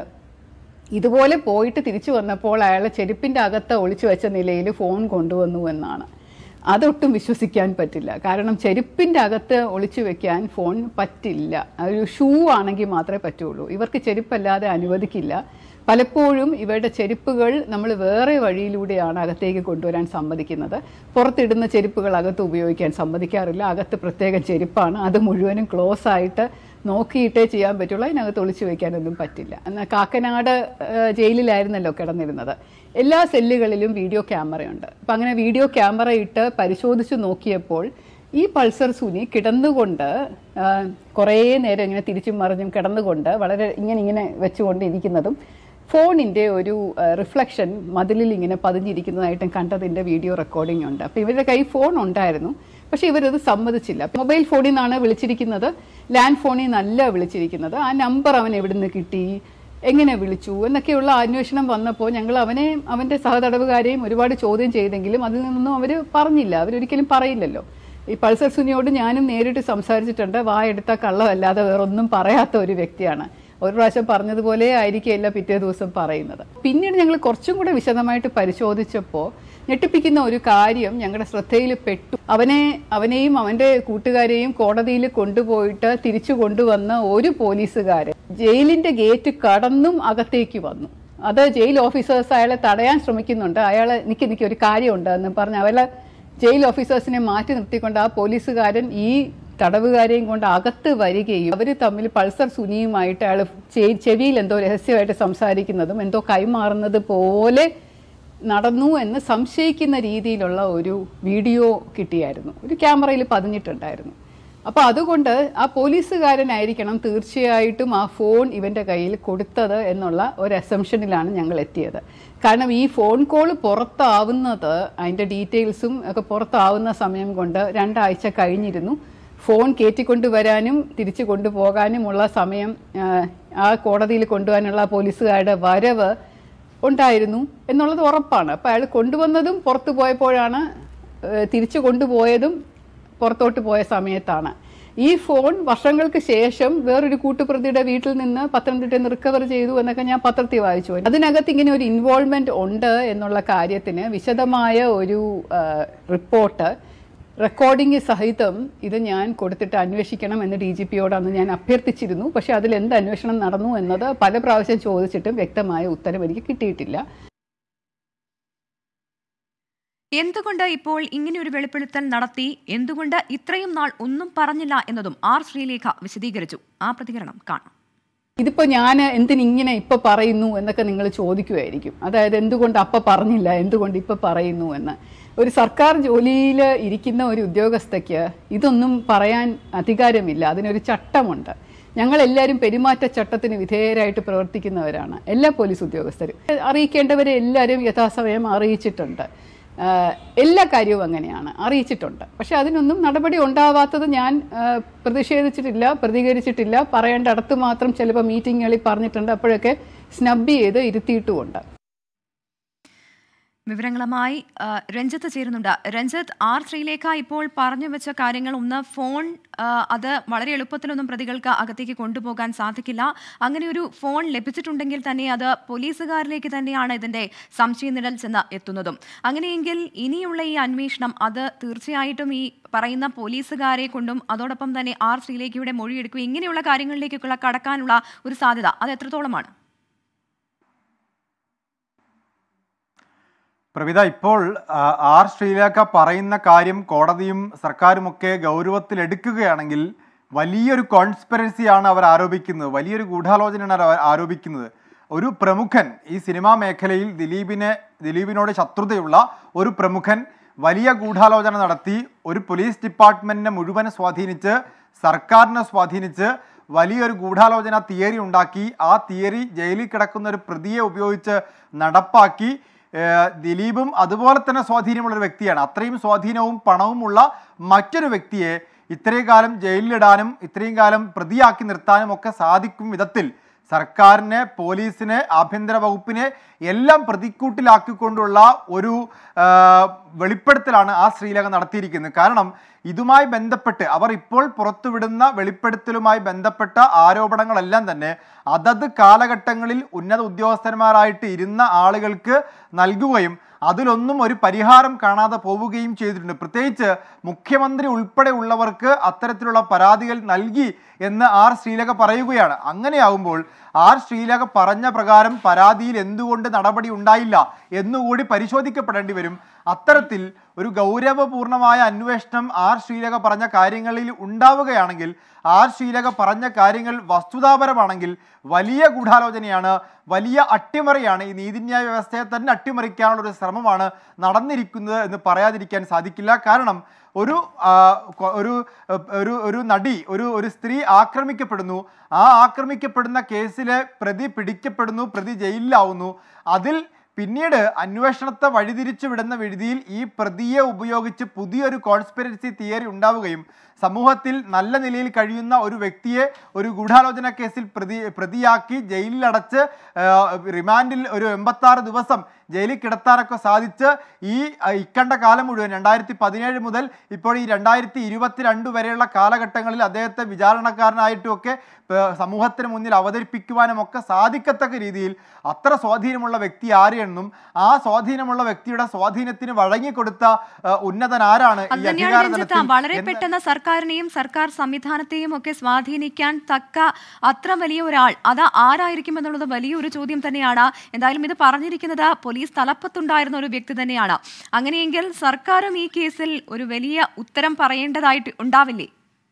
ഇതുപോലെ പോയിട്ട് തിരിച്ചു വന്നപ്പോൾ അയാളെ ചെരുപ്പിന്റെ അകത്ത് ഒളിച്ചു വെച്ച നിലയിൽ ഫോൺ കൊണ്ടുവന്നു എന്നാണ് അതൊട്ടും വിശ്വസിക്കാൻ പറ്റില്ല കാരണം ചെരുപ്പിന്റെ അകത്ത് ഒളിച്ചു വെക്കാൻ ഫോൺ പറ്റില്ല ഒരു ഷൂ ആണെങ്കിൽ മാത്രമേ പറ്റുള്ളൂ ഇവർക്ക് ചെരുപ്പല്ലാതെ അനുവദിക്കില്ല പലപ്പോഴും ഇവരുടെ ചെരുപ്പുകൾ നമ്മൾ വേറെ വഴിയിലൂടെയാണ് അകത്തേക്ക് കൊണ്ടുവരാൻ സമ്മതിക്കുന്നത് പുറത്തിടുന്ന ചെരുപ്പുകൾ അകത്ത് ഉപയോഗിക്കാൻ സമ്മതിക്കാറില്ല അകത്ത് പ്രത്യേക ചെരുപ്പാണ് അത് മുഴുവനും ക്ലോസ് ആയിട്ട് നോക്കിയിട്ടേ ചെയ്യാൻ പറ്റുള്ളൂ അതിനകത്ത് ഒളിച്ചു വെക്കാനൊന്നും പറ്റില്ല എന്നാൽ കാക്കനാട് ആ, ജയിലിലായിരുന്നല്ലോ കിടന്നിരുന്നത് എല്ലാ സെല്ലുകളിലും വീഡിയോ ക്യാമറയുണ്ട് അപ്പം അങ്ങനെ വീഡിയോ ക്യാമറ ഇട്ട് പരിശോധിച്ച് നോക്കിയപ്പോൾ ഈ പൾസർ സുനി കിടന്നുകൊണ്ട് ആ, കുറേ നേരം ഇങ്ങനെ തിരിച്ചും മറിഞ്ഞും കിടന്നുകൊണ്ട് വളരെ ഇങ്ങനെ ഇങ്ങനെ വെച്ചുകൊണ്ട് ഇരിക്കുന്നതും ഫോണിൻ്റെ ഒരു റിഫ്ലക്ഷൻ മതിലിൽ ഇങ്ങനെ പതിഞ്ഞിരിക്കുന്നതായിട്ടും കണ്ടതിൻ്റെ വീഡിയോ റെക്കോർഡിംഗ് ഉണ്ട് അപ്പോൾ ഇവരുടെ കയ്യിൽ ഫോൺ ഉണ്ടായിരുന്നു പക്ഷേ ഇവരത് സമ്മതിച്ചില്ല മൊബൈൽ ഫോണിൽ നിന്നാണ് വിളിച്ചിരിക്കുന്നത് ലാൻഡ് ഫോണിൽ നിന്നല്ല വിളിച്ചിരിക്കുന്നത് ആ നമ്പർ അവൻ എവിടുന്ന് കിട്ടി എങ്ങനെ വിളിച്ചു എന്നൊക്കെയുള്ള അന്വേഷണം വന്നപ്പോൾ ഞങ്ങൾ അവനെ അവൻ്റെ സഹതടവുകാരെയും ഒരുപാട് ചോദ്യം ചെയ്തെങ്കിലും അതിൽ നിന്നൊന്നും അവർ പറഞ്ഞില്ല അവരൊരിക്കലും പറയില്ലല്ലോ ഈ പൾസർ സുനിയോട് ഞാനും നേരിട്ട് സംസാരിച്ചിട്ടുണ്ട് വായെടുത്ത കള്ളമല്ലാതെ വേറൊന്നും പറയാത്ത ഒരു വ്യക്തിയാണ് ഒരു പ്രാവശ്യം പറഞ്ഞതുപോലെ ആയിരിക്കില്ല പിറ്റേ ദിവസം പറയുന്നത് പിന്നീട് ഞങ്ങൾ കുറച്ചും കൂടെ വിശദമായിട്ട് പരിശോധിച്ചപ്പോൾ ഞെട്ടിപ്പിക്കുന്ന ഒരു കാര്യം ഞങ്ങളുടെ ശ്രദ്ധയിൽ പെട്ടു അവനെ അവനെയും അവന്റെ കൂട്ടുകാരെയും കോടതിയിൽ കൊണ്ടുപോയിട്ട് തിരിച്ചു കൊണ്ടുവന്ന ഒരു പോലീസുകാരൻ ജയിലിന്റെ ഗേറ്റ് കടന്നും അകത്തേക്ക് വന്നു അത് ജയിൽ ഓഫീസേഴ്സ് അയാളെ തടയാൻ ശ്രമിക്കുന്നുണ്ട് അയാളെ നിക്ക് നിക്ക് ഒരു കാര്യമുണ്ട് എന്ന് പറഞ്ഞ് അവളെ ജയിൽ ഓഫീസേഴ്സിനെ മാറ്റി നിർത്തിക്കൊണ്ട് ആ പോലീസുകാരൻ ഈ തടവുകാരെയും കൊണ്ട് അകത്ത് വരികയും അവർ തമ്മിൽ പൾസർ സുനിയുമായിട്ട് അയാൾ ചെവിയിൽ എന്തോ രഹസ്യമായിട്ട് സംസാരിക്കുന്നതും എന്തോ കൈമാറുന്നത് പോലെ നടന്നു എന്ന് സംശയിക്കുന്ന രീതിയിലുള്ള ഒരു വീഡിയോ കിട്ടിയായിരുന്നു ഒരു ക്യാമറയിൽ പതിഞ്ഞിട്ടുണ്ടായിരുന്നു അപ്പോൾ അതുകൊണ്ട് ആ പോലീസുകാരനായിരിക്കണം തീർച്ചയായിട്ടും ആ ഫോൺ ഇവന്റെ കയ്യിൽ കൊടുത്തത് എന്നുള്ള ഒരു അസംഷനിലാണ് ഞങ്ങൾ എത്തിയത് കാരണം ഈ ഫോൺ കോൾ പുറത്താവുന്നത് അതിന്റെ ഡീറ്റെയിൽസും ഒക്കെ പുറത്താവുന്ന സമയം കൊണ്ട് രണ്ടാഴ്ച കഴിഞ്ഞിരുന്നു ഫോൺ കയറ്റിക്കൊണ്ടുവരാനും തിരിച്ചു കൊണ്ടുപോകാനുമുള്ള സമയം ആ, ആ കോടതിയിൽ കൊണ്ടുപോകാനുള്ള പോലീസുകാരുടെ വരവ് ഉണ്ടായിരുന്നു എന്നുള്ളത് ഉറപ്പാണ് അപ്പോൾ അയാൾ കൊണ്ടുവന്നതും പുറത്തു പോയപ്പോഴാണ് ഏഹ്, തിരിച്ചു കൊണ്ടുപോയതും പുറത്തോട്ട് പോയ സമയത്താണ് ഈ ഫോൺ വർഷങ്ങൾക്ക് ശേഷം വേറൊരു കൂട്ടുപ്രതിയുടെ വീട്ടിൽ നിന്ന് പത്തനംതിട്ടയിൽ നിന്ന് റിക്കവർ ചെയ്തു എന്നൊക്കെ ഞാൻ പത്രത്തിൽ വായിച്ചു അതിനകത്ത് ഇങ്ങനെ ഒരു ഇൻവോൾവ്മെന്റ് ഉണ്ട് എന്നുള്ള കാര്യത്തിന് വിശദമായ ഒരു റിപ്പോർട്ട് റെക്കോർഡിംഗ് സഹിതം ഇത് ഞാൻ കൊടുത്തിട്ട് അന്വേഷിക്കണം എന്ന് ഡി ജി പിയോട് അന്ന് ഞാൻ അഭ്യർത്ഥിച്ചിരുന്നു പക്ഷെ അതിൽ എന്ത് അന്വേഷണം നടന്നു എന്നത് പല പ്രാവശ്യം ചോദിച്ചിട്ടും വ്യക്തമായ ഉത്തരം എനിക്ക് കിട്ടിയിട്ടില്ല എന്തുകൊണ്ട് ഇപ്പോൾ ഇങ്ങനെ ഒരു വെളിപ്പെടുത്തൽ നടത്തി എന്തുകൊണ്ട് ഇത്രയും നാൾ ഒന്നും പറഞ്ഞില്ല എന്നതും ആർ ശ്രീലേഖ വിശദീകരിച്ചു ആ പ്രതികരണം കാണാം ഇതിപ്പോ ഞാൻ എന്തിനിങ്ങനെ ഇപ്പൊ പറയുന്നു എന്നൊക്കെ നിങ്ങൾ ചോദിക്കുമായിരിക്കും അതായത് എന്തുകൊണ്ട് അപ്പ പറഞ്ഞില്ല എന്തുകൊണ്ട് ഇപ്പൊ പറയുന്നു എന്ന് ഒരു സർക്കാർ ജോലിയിൽ ഇരിക്കുന്ന ഒരു ഉദ്യോഗസ്ഥയ്ക്ക് ഇതൊന്നും പറയാൻ അധികാരമില്ല അതിനൊരു ചട്ടമുണ്ട് ഞങ്ങൾ എല്ലാവരും പെരുമാറ്റച്ചട്ടത്തിന് വിധേയരായിട്ട് പ്രവർത്തിക്കുന്നവരാണ് എല്ലാ പോലീസ് ഉദ്യോഗസ്ഥരും അറിയിക്കേണ്ടവരെ എല്ലാവരും യഥാസമയം അറിയിച്ചിട്ടുണ്ട് ആഹ് എല്ലാ കാര്യവും അങ്ങനെയാണ് അറിയിച്ചിട്ടുണ്ട് പക്ഷെ അതിനൊന്നും നടപടി ഉണ്ടാവാത്തത് ഞാൻ ആഹ് പ്രതിഷേധിച്ചിട്ടില്ല പ്രതികരിച്ചിട്ടില്ല പറയേണ്ട അടുത്ത് മാത്രം ചിലപ്പോൾ മീറ്റിങ്ങുകളിൽ പറഞ്ഞിട്ടുണ്ട് അപ്പോഴൊക്കെ സ്നബ് ചെയ്ത് ഇരുത്തിയിട്ടുമുണ്ട് വിവരങ്ങളുമായി ആ, രഞ്ജിത്ത് ചേരുന്നുണ്ട് രഞ്ജിത്ത് ആർ ശ്രീലേഖ ഇപ്പോൾ പറഞ്ഞു വെച്ച കാര്യങ്ങൾ ഒന്ന് ഫോൺ ആ, അത് വളരെ എളുപ്പത്തിലൊന്നും പ്രതികൾക്ക് അകത്തേക്ക് കൊണ്ടുപോകാൻ സാധിക്കില്ല അങ്ങനെ ഒരു ഫോൺ ലഭിച്ചിട്ടുണ്ടെങ്കിൽ തന്നെ അത് പോലീസുകാരിലേക്ക് തന്നെയാണ് ഇതിന്റെ സംശയനിഴൽ ചെന്ന് എത്തുന്നതും അങ്ങനെയെങ്കിൽ ഇനിയുള്ള ഈ അന്വേഷണം അത് തീർച്ചയായിട്ടും ഈ പറയുന്ന പോലീസുകാരെ കൊണ്ടും അതോടൊപ്പം തന്നെ ആർ ശ്രീലേഖയുടെ മൊഴിയെടുക്കുക ഇങ്ങനെയുള്ള കാര്യങ്ങളിലേക്കൊക്കെ കടക്കാനുള്ള ഒരു സാധ്യത അത് എത്രത്തോളമാണ് പ്രവിത ഇപ്പോൾ ആ, ആർ ശ്രീലേഖ പറയുന്ന കാര്യം കോടതിയും സർക്കാരുമൊക്കെ ഗൗരവത്തിൽ എടുക്കുകയാണെങ്കിൽ വലിയൊരു കോൺസ്പിറസിയാണ് അവർ ആരോപിക്കുന്നത് വലിയൊരു ഗൂഢാലോചനയാണ് അവർ ആരോപിക്കുന്നത് ഒരു പ്രമുഖൻ ഈ സിനിമാ മേഖലയിൽ ദിലീപിനെ ദിലീപിനോട് ശത്രുതയുള്ള ഒരു പ്രമുഖൻ വലിയ ഗൂഢാലോചന നടത്തി ഒരു പോലീസ് ഡിപ്പാർട്ട്മെന്റിനെ മുഴുവൻ സ്വാധീനിച്ച് സർക്കാരിനെ സ്വാധീനിച്ച് വലിയൊരു ഗൂഢാലോചന തിയറി ഉണ്ടാക്കി ആ തിയറി ജയിലിൽ കിടക്കുന്ന ഒരു പ്രതിയെ ഉപയോഗിച്ച് നടപ്പാക്കി ഏഹ് ദിലീപും അതുപോലെ തന്നെ സ്വാധീനമുള്ള ഒരു വ്യക്തിയാണ് അത്രയും സ്വാധീനവും പണവുമുള്ള മറ്റൊരു വ്യക്തിയെ ഇത്രയും കാലം ജയിലിലിടാനും ഇത്രയും കാലം പ്രതിയാക്കി നിർത്താനും ഒക്കെ സാധിക്കും വിധത്തിൽ സർക്കാരിനെ പോലീസിനെ ആഭ്യന്തര വകുപ്പിനെ എല്ലാം പ്രതിക്കൂട്ടിലാക്കിക്കൊണ്ടുള്ള ഒരു ആ, വെളിപ്പെടുത്തലാണ് ആ ശ്രീലക നടത്തിയിരിക്കുന്നത് കാരണം ഇതുമായി ബന്ധപ്പെട്ട് അവർ ഇപ്പോൾ പുറത്തുവിടുന്ന വെളിപ്പെടുത്തലുമായി ബന്ധപ്പെട്ട ആരോപണങ്ങളെല്ലാം തന്നെ അതത് കാലഘട്ടങ്ങളിൽ ഉന്നത ഉദ്യോഗസ്ഥന്മാരായിട്ട് ഇരുന്ന ആളുകൾക്ക് നൽകുകയും അതിലൊന്നും ഒരു പരിഹാരം കാണാതെ പോവുകയും ചെയ്തിട്ടുണ്ട് പ്രത്യേകിച്ച് മുഖ്യമന്ത്രി ഉൾപ്പെടെ ഉള്ളവർക്ക് അത്തരത്തിലുള്ള പരാതികൾ നൽകി എന്ന് ആർ ശ്രീലക പറയുകയാണ് അങ്ങനെയാകുമ്പോൾ ആർ ശ്രീലക പറഞ്ഞ പ്രകാരം പരാതിയിൽ എന്തുകൊണ്ട് നടപടി ഉണ്ടായില്ല എന്നുകൂടി പരിശോധിക്കപ്പെടേണ്ടി വരും അത്തരത്തിൽ ഒരു ഗൗരവപൂർണമായ അന്വേഷണം ആർ ശ്രീലക പറഞ്ഞ കാര്യങ്ങളിൽ ഉണ്ടാവുകയാണെങ്കിൽ ആർ ശ്രീലക പറഞ്ഞ കാര്യങ്ങൾ വസ്തുതാപരമാണെങ്കിൽ വലിയ ഗൂഢാലോചനയാണ് വലിയ അട്ടിമറിയാണ് ഈ നീതിന്യായ വ്യവസ്ഥയെ തന്നെ അട്ടിമറിക്കാനുള്ള ഒരു ശ്രമമാണ് നടന്നിരിക്കുന്നത് എന്ന് പറയാതിരിക്കാൻ സാധിക്കില്ല കാരണം ഒരു ആ, കൊ- ഒരു ഒരു ഒരു നടി ഒരു ഒരു സ്ത്രീ ആക്രമിക്കപ്പെടുന്നു ആ ആക്രമിക്കപ്പെടുന്ന കേസിലെ പ്രതി പിടിക്കപ്പെടുന്നു പ്രതി ജയിലിലാവുന്നു അതിൽ പിന്നീട് അന്വേഷണത്തെ വഴിതിരിച്ചു വിടുന്ന വിഴുതിയിൽ ഈ പ്രതിയെ ഉപയോഗിച്ച് പുതിയൊരു കോൺസ്പിറസി തിയറി ഉണ്ടാവുകയും സമൂഹത്തിൽ നല്ല നിലയിൽ കഴിയുന്ന ഒരു വ്യക്തിയെ ഒരു ഗൂഢാലോചന കേസിൽ പ്രതി പ്രതിയാക്കി ജയിലിലടച്ച് ആ, റിമാൻഡിൽ ഒരു എൺപത്തി ദിവസം ജയിലിൽ കിടത്താനൊക്കെ സാധിച്ച് ഈ ആ, ഇക്കണ്ട കാലം മുഴുവൻ രണ്ടായിരത്തി പതിനേഴ് മുതൽ ഇപ്പോൾ ഈ രണ്ടായിരത്തി ഇരുപത്തിരണ്ട് വരെയുള്ള കാലഘട്ടങ്ങളിൽ അദ്ദേഹത്തെ വിചാരണക്കാരനായിട്ടുമൊക്കെ ആ, സമൂഹത്തിന് മുന്നിൽ അവതരിപ്പിക്കുവാനും ഒക്കെ സാധിക്കത്തക്ക രീതിയിൽ അത്ര സ്വാധീനമുള്ള വ്യക്തി ആരെയെന്നും ആ സ്വാധീനമുള്ള വ്യക്തിയുടെ സ്വാധീനത്തിന് വഴങ്ങിക്കൊടുത്ത ആ, ഉന്നതൻ ആരാണ് അത് ഈ തന്നെയാണ് അധികാര രഞ്ജിത്ത് തലത്തിൽ വളരെ എന്ന് പെട്ടെന്ന് സർക്കാരിനെയും സർക്കാർ സംവിധാനത്തെയും ഒക്കെ സ്വാധീനിക്കാൻ തക്ക അത്ര വലിയ ഒരാൾ അത് ആരായിരിക്കും എന്നുള്ളത് വലിയൊരു ചോദ്യം തന്നെയാണ് എന്തായാലും ഇത് പറഞ്ഞിരിക്കുന്നത് പോലീസ് തലപ്പത്തുണ്ടായിരുന്ന ഒരു വ്യക്തി തന്നെയാണ് അങ്ങനെയെങ്കിൽ സർക്കാരും ഈ കേസിൽ ഒരു വലിയ ഉത്തരം പറയേണ്ടതായിട്ട് ഉണ്ടാവില്ലേ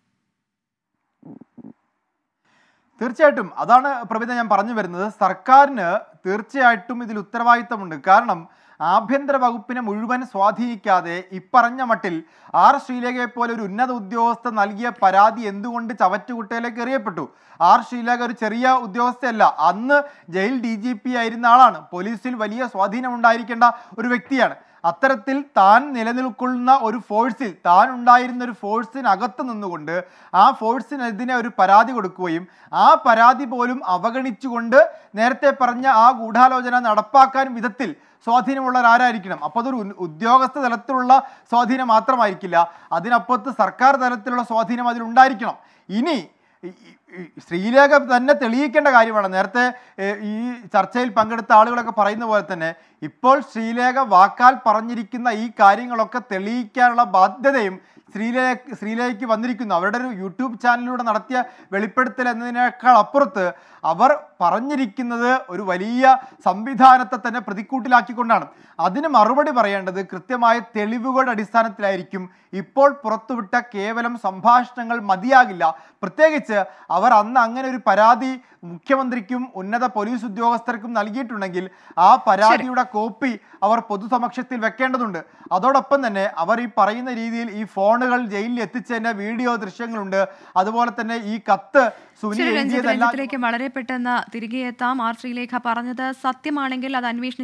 തീർച്ചയായിട്ടും അതാണ് പ്രവിധ ഞാൻ പറഞ്ഞു വരുന്നത് സർക്കാരിന് തീർച്ചയായിട്ടും ഇതിൽ ഉത്തരവാദിത്തമുണ്ട് കാരണം ആഭ്യന്തര വകുപ്പിനെ മുഴുവൻ സ്വാധീനിക്കാതെ ഇപ്പറഞ്ഞ മട്ടിൽ ആർ ശ്രീലേഖയെ പോലെ ഒരു ഉന്നത ഉദ്യോഗസ്ഥ നൽകിയ പരാതി എന്തുകൊണ്ട് ചവറ്റുകുട്ടയിലേക്ക് എറിയപ്പെട്ടു ആർ ശ്രീലേഖ ഒരു ചെറിയ ഉദ്യോഗസ്ഥയല്ല അന്ന് ജയിൽ ഡി ജി പി ആയിരുന്ന ആളാണ് പോലീസിൽ വലിയ സ്വാധീനം ഉണ്ടായിരിക്കേണ്ട ഒരു വ്യക്തിയാണ് അത്തരത്തിൽ താൻ നിലനിൽക്കുന്ന ഒരു ഫോഴ്സിൽ താൻ ഉണ്ടായിരുന്ന ഒരു ഫോഴ്സിനകത്ത് നിന്നുകൊണ്ട് ആ ഫോഴ്സിനെതിരെ ഒരു പരാതി കൊടുക്കുകയും ആ പരാതി പോലും അവഗണിച്ചുകൊണ്ട് നേരത്തെ പറഞ്ഞ ആ ഗൂഢാലോചന നടപ്പാക്കാൻ വിധത്തിൽ സ്വാധീനമുള്ളവർ ആരായിരിക്കണം അപ്പോൾ അതൊരു ഉൻ- ഉദ്യോഗസ്ഥ തലത്തിലുള്ള സ്വാധീനം മാത്രമായിരിക്കില്ല അതിനപ്പുറത്ത് സർക്കാർ തലത്തിലുള്ള സ്വാധീനം അതിലുണ്ടായിരിക്കണം ഇനി ഈ- ഈ- ഈ ശ്രീലേഖ തന്നെ തെളിയിക്കേണ്ട കാര്യമാണ് നേരത്തെ ഏഹ്, ഈ ചർച്ചയിൽ പങ്കെടുത്ത ആളുകളൊക്കെ പറയുന്ന പോലെ തന്നെ ഇപ്പോൾ ശ്രീലേഖ വാക്കാൽ പറഞ്ഞിരിക്കുന്ന ഈ കാര്യങ്ങളൊക്കെ തെളിയിക്കാനുള്ള ബാധ്യതയും ശ്രീലേഖ ശ്രീലേഖയ്ക്ക് വന്നിരിക്കുന്നു അവരുടെ ഒരു യൂട്യൂബ് ചാനലിലൂടെ നടത്തിയ വെളിപ്പെടുത്തൽ എന്നതിനേക്കാൾ അപ്പുറത്ത് അവർ പറഞ്ഞിരിക്കുന്നത് ഒരു വലിയ സംവിധാനത്തെ തന്നെ പ്രതിക്കൂട്ടിലാക്കിക്കൊണ്ടാണ് അതിന് മറുപടി പറയേണ്ടത് കൃത്യമായ തെളിവുകളുടെ അടിസ്ഥാനത്തിലായിരിക്കും ഇപ്പോൾ പുറത്തുവിട്ട കേവലം സംഭാഷണങ്ങൾ മതിയാകില്ല പ്രത്യേകിച്ച് അവർ അന്ന് അങ്ങനെ ഒരു പരാതി മുഖ്യമന്ത്രിക്കും ഉന്നത പോലീസ് ഉദ്യോഗസ്ഥർക്കും നൽകിയിട്ടുണ്ടെങ്കിൽ ആ പരാതിയുടെ കോപ്പി അവർ പൊതുസമക്ഷത്തിൽ വെക്കേണ്ടതുണ്ട് അതോടൊപ്പം തന്നെ അവർ ഈ പറയുന്ന രീതിയിൽ ഈ ഫോണുകൾ ജയിലിൽ എത്തിച്ചതിന്റെ വീഡിയോ ദൃശ്യങ്ങളുണ്ട് അതുപോലെ തന്നെ ഈ കത്ത് സുനി ശരി രഞ്ജിത്ത് എഴുതിയതെല്ലാം രഞ്ജിത്തിലേക്ക് വളരെ പെട്ടെന്ന് തിരികെ എത്താം ആർ ശ്രീലേഖ പറഞ്ഞത് സത്യമാണെങ്കിൽ അത് അന്വേഷിച്ച്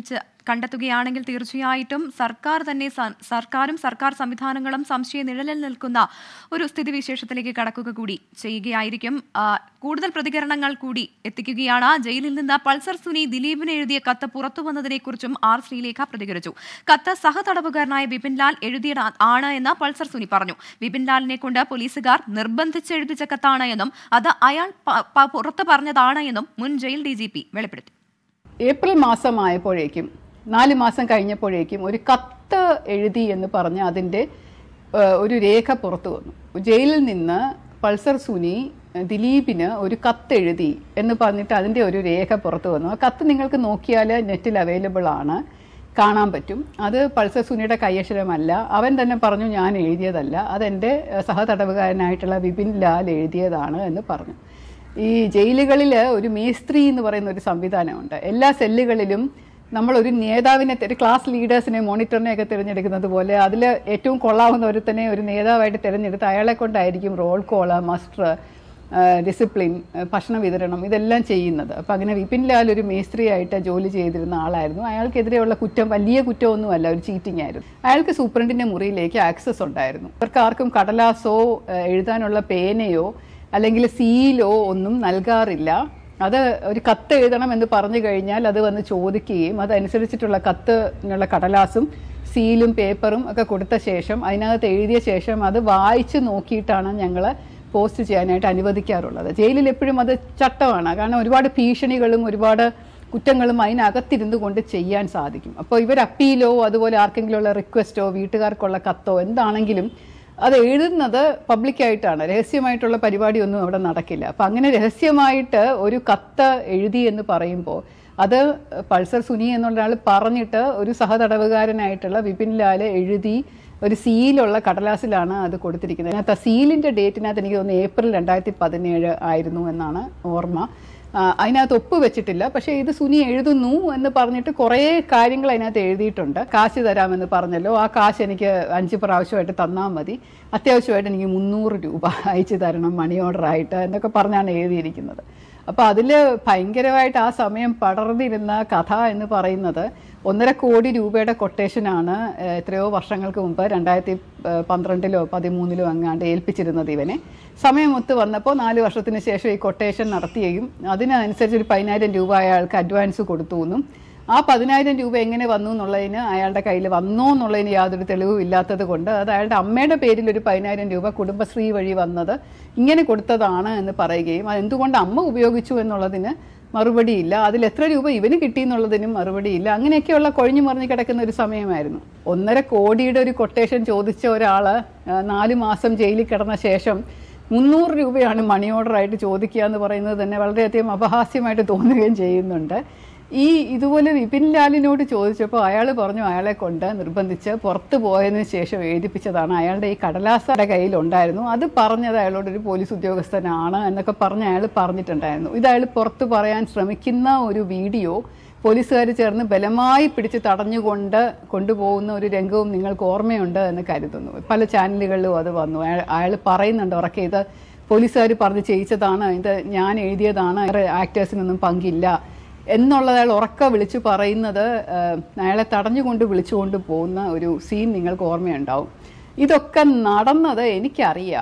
കണ്ടെത്തുകയാണെങ്കിൽ തീർച്ചയായിട്ടും സർക്കാർ തന്നെ സ- സർക്കാരും സർക്കാർ സംവിധാനങ്ങളും സംശയ നിഴലിൽ നിൽക്കുന്ന ഒരു സ്ഥിതിവിശേഷത്തിലേക്ക് കടക്കുക കൂടി ചെയ്യുകയായിരിക്കും ആ, കൂടുതൽ പ്രതികരണങ്ങൾ കൂടി എത്തിക്കുകയാണ് ജയിലിൽ നിന്ന് പൾസർ സുനി ദിലീപിന് എഴുതിയ കത്ത് പുറത്തു വന്നതിനെക്കുറിച്ചും ആർ ശ്രീലേഖ പ്രതികരിച്ചു കത്ത് സഹതടവുകാരനായ ബിപിൻ ലാൽ എഴുതിയ ആണ് എന്ന് പൾസർ സുനി പറഞ്ഞു ബിപിൻ ലാലിനെ കൊണ്ട് പോലീസുകാർ നിർബന്ധിച്ച് എഴുതിച്ച കത്താണ് എന്നും അത് അയാൾ പ- പ- പുറത്ത് പറഞ്ഞതാണ് എന്നും മുൻ ജയിൽ ഡി ജി പി വെളിപ്പെടുത്തി ഏപ്രിൽ മാസമായപ്പോഴേക്കും നാല് മാസം കഴിഞ്ഞപ്പോഴേക്കും ഒരു കത്ത് എഴുതി എന്ന് പറഞ്ഞ് അതിൻ്റെ ഏഹ്, ഒരു രേഖ പുറത്തു വന്നു ജയിലിൽ നിന്ന് പൾസർ സുനി ഏഹ്, ദിലീപിന് ഒരു കത്ത് എഴുതി എന്ന് പറഞ്ഞിട്ട് അതിൻ്റെ ഒരു രേഖ പുറത്തു വന്നു ആ കത്ത് നിങ്ങൾക്ക് നോക്കിയാൽ നെറ്റിൽ അവൈലബിൾ ആണ് കാണാൻ പറ്റും അത് പൾസർ സുനിയുടെ കൈയക്ഷരമല്ല അവൻ തന്നെ പറഞ്ഞു ഞാൻ എഴുതിയതല്ല അതെൻ്റെ ഏഹ്, സഹതടവുകാരനായിട്ടുള്ള വിപിൻ ലാൽ എഴുതിയതാണ് എന്ന് പറഞ്ഞു ഈ ജയിലുകളിൽ ഒരു മേസ്ത്രി എന്ന് പറയുന്ന ഒരു സംവിധാനമുണ്ട് എല്ലാ സെല്ലുകളിലും നമ്മൾ ഒരു നേതാവിനെ ഒരു ക്ലാസ് ലീഡേഴ്സിനെ മോണിറ്ററിനെ ഒക്കെ തിരഞ്ഞെടുക്കുന്നത് പോലെ അതിൽ ഏറ്റവും കൊള്ളാവുന്ന ഒരുത്തനെ ഒരു നേതാവായിട്ട് തിരഞ്ഞെടുത്ത് അയാളെ കൊണ്ടായിരിക്കും റോൾ കോള് മസ്റ്റർ ഡിസിപ്ലിൻ ഭക്ഷണ വിതരണം ഇതെല്ലാം ചെയ്യുന്നത് അപ്പം അങ്ങനെ വിപിൻ ലാൽ ഒരു മേസ്ത്രിയായിട്ട് ജോലി ചെയ്തിരുന്ന ആളായിരുന്നു അയാൾക്കെതിരെയുള്ള കുറ്റം വലിയ കുറ്റമൊന്നുമല്ല ഒരു ചീറ്റിംഗ് ആയിരുന്നു അയാൾക്ക് സൂപ്രണ്ടിൻ്റെ മുറിയിലേക്ക് ആക്സസ് ഉണ്ടായിരുന്നു അവർക്ക് ആർക്കും കടലാസോ ഏഹ്, എഴുതാനുള്ള പേനയോ അല്ലെങ്കിൽ സീലോ ഒന്നും നൽകാറില്ല അത് ഒരു കത്ത് എഴുതണം എന്ന് പറഞ്ഞു കഴിഞ്ഞാൽ അത് വന്ന് ചോദിക്കുകയും അതനുസരിച്ചിട്ടുള്ള കത്തിനുള്ള കടലാസും സീലും പേപ്പറും ഒക്കെ കൊടുത്ത ശേഷം അതിനകത്ത് എഴുതിയ ശേഷം അത് വായിച്ച് നോക്കിയിട്ടാണ് ഞങ്ങൾ പോസ്റ്റ് ചെയ്യാനായിട്ട് അനുവദിക്കാറുള്ളത് ജയിലിൽ എപ്പോഴും അത് ചട്ടമാണ് കാരണം ഒരുപാട് ഭീഷണികളും ഒരുപാട് കുറ്റങ്ങളും അതിനകത്തിരുന്നു കൊണ്ട് ചെയ്യാൻ സാധിക്കും അപ്പോൾ ഇവർ അപ്പീലോ അതുപോലെ ആർക്കെങ്കിലും ഉള്ള റിക്വസ്റ്റോ വീട്ടുകാർക്കുള്ള കത്തോ എന്താണെങ്കിലും അത് എഴുതുന്നത് പബ്ലിക്കായിട്ടാണ് രഹസ്യമായിട്ടുള്ള പരിപാടിയൊന്നും അവിടെ നടക്കില്ല അപ്പം അങ്ങനെ രഹസ്യമായിട്ട് ഒരു കത്ത് എഴുതി എന്ന് പറയുമ്പോൾ അത് പൾസർ സുനി എന്നുള്ള ആൾ പറഞ്ഞിട്ട് ഒരു സഹതടവുകാരനായിട്ടുള്ള വിപിൻ ലാല് എഴുതി ഒരു സീലുള്ള കടലാസിലാണ് അത് കൊടുത്തിരിക്കുന്നത് അതിനകത്ത് ആ സീലിൻ്റെ ഡേറ്റിനകത്ത് എനിക്ക് തോന്നുന്നു ഏപ്രിൽ രണ്ടായിരത്തി പതിനേഴ് ആയിരുന്നു എന്നാണ് ഓർമ്മ ആ, അതിനകത്ത് ഒപ്പ് വെച്ചിട്ടില്ല പക്ഷേ ഇത് സുനി എഴുതുന്നു എന്ന് പറഞ്ഞിട്ട് കുറേ കാര്യങ്ങൾ അതിനകത്ത് എഴുതിയിട്ടുണ്ട് കാശ് തരാമെന്ന് പറഞ്ഞല്ലോ ആ കാശ് എനിക്ക് അഞ്ച് പ്രാവശ്യമായിട്ട് തന്നാൽ മതി അത്യാവശ്യമായിട്ട് എനിക്ക് മുന്നൂറ് രൂപ അയച്ചു തരണം മണി ഓർഡറായിട്ട് എന്നൊക്കെ പറഞ്ഞാണ് എഴുതിയിരിക്കുന്നത് അപ്പോൾ അതിൽ ഭയങ്കരമായിട്ട് ആ സമയം പടർന്നിരുന്ന കഥ എന്ന് പറയുന്നത് ഒന്നര കോടി രൂപയുടെ കൊട്ടേഷനാണ് ഏഹ്, എത്രയോ വർഷങ്ങൾക്ക് മുമ്പ് രണ്ടായിരത്തി ഏഹ്, പന്ത്രണ്ടിലോ പതിമൂന്നിലോ അങ്ങാണ്ട് ഏൽപ്പിച്ചിരുന്നത് ഇവനെ സമയമൊത്ത് വന്നപ്പോൾ നാല് വർഷത്തിന് ശേഷം ഈ കൊട്ടേഷൻ നടത്തുകയും അതിനനുസരിച്ച് ഒരു പതിനായിരം രൂപ അയാൾക്ക് അഡ്വാൻസ് കൊടുത്തു എന്നും ആ പതിനായിരം രൂപ എങ്ങനെ വന്നു എന്നുള്ളതിന് അയാളുടെ കയ്യിൽ വന്നോ എന്നുള്ളതിന് യാതൊരു തെളിവും ഇല്ലാത്തത് കൊണ്ട് അത് അയാളുടെ അമ്മയുടെ പേരിൽ ഒരു പതിനായിരം രൂപ കുടുംബശ്രീ വഴി വന്നത് ഇങ്ങനെ കൊടുത്തതാണ് എന്ന് പറയുകയും അത് എന്തുകൊണ്ട് അമ്മ ഉപയോഗിച്ചു എന്നുള്ളതിന് മറുപടിയില്ല അതിൽ എത്ര രൂപ ഇവന് കിട്ടി എന്നുള്ളതിനും മറുപടിയില്ല അങ്ങനെയൊക്കെയുള്ള കൊഴിഞ്ഞു മറിഞ്ഞു കിടക്കുന്ന ഒരു സമയമായിരുന്നു ഒന്നര കോടിയുടെ ഒരു കൊട്ടേഷൻ ചോദിച്ച ഒരാൾ നാല് മാസം ജയിലിൽ കിടന്ന ശേഷം മുന്നൂറ് രൂപയാണ് മണി ഓർഡറായിട്ട് ചോദിക്കുക എന്ന് പറയുന്നത് തന്നെ വളരെയധികം അപഹാസ്യമായിട്ട് തോന്നുകയും ചെയ്യുന്നുണ്ട് ഈ ഇതുപോലെ വിപിൻ ലാലിനോട് ചോദിച്ചപ്പോൾ അയാൾ പറഞ്ഞു അയാളെ കൊണ്ട് നിർബന്ധിച്ച് പുറത്ത് പോയതിനു ശേഷം എഴുതിപ്പിച്ചതാണ് അയാളുടെ ഈ കടലാസയുടെ കയ്യിൽ ഉണ്ടായിരുന്നു അത് പറഞ്ഞത് അയാളോട് ഒരു പോലീസ് ഉദ്യോഗസ്ഥനാണ് എന്നൊക്കെ പറഞ്ഞ് അയാൾ പറഞ്ഞിട്ടുണ്ടായിരുന്നു ഇത് അയാൾ പുറത്ത് പറയാൻ ശ്രമിക്കുന്ന ഒരു വീഡിയോ പോലീസുകാർ ചേർന്ന് ബലമായി പിടിച്ച് തടഞ്ഞുകൊണ്ട് കൊണ്ടുപോകുന്ന ഒരു രംഗവും നിങ്ങൾക്ക് ഓർമ്മയുണ്ട് എന്ന് കരുതുന്നു പല ചാനലുകളിലും അത് വന്നു അയാൾ അയാൾ പറയുന്നുണ്ട് ഉറക്കെ ഇത് പോലീസുകാർ പറഞ്ഞ് ചെയ്യിച്ചതാണ് ഇത് ഞാൻ എഴുതിയതാണ് ആക്ടേഴ്സിനൊന്നും പങ്കില്ല എന്നുള്ളത് അയാൾ ഉറക്ക വിളിച്ചു പറയുന്നത് ഏഹ്, അയാളെ തടഞ്ഞുകൊണ്ട് വിളിച്ചുകൊണ്ട് പോകുന്ന ഒരു സീൻ നിങ്ങൾക്ക് ഓർമ്മയുണ്ടാവും ഇതൊക്കെ നടന്നത് എനിക്കറിയാം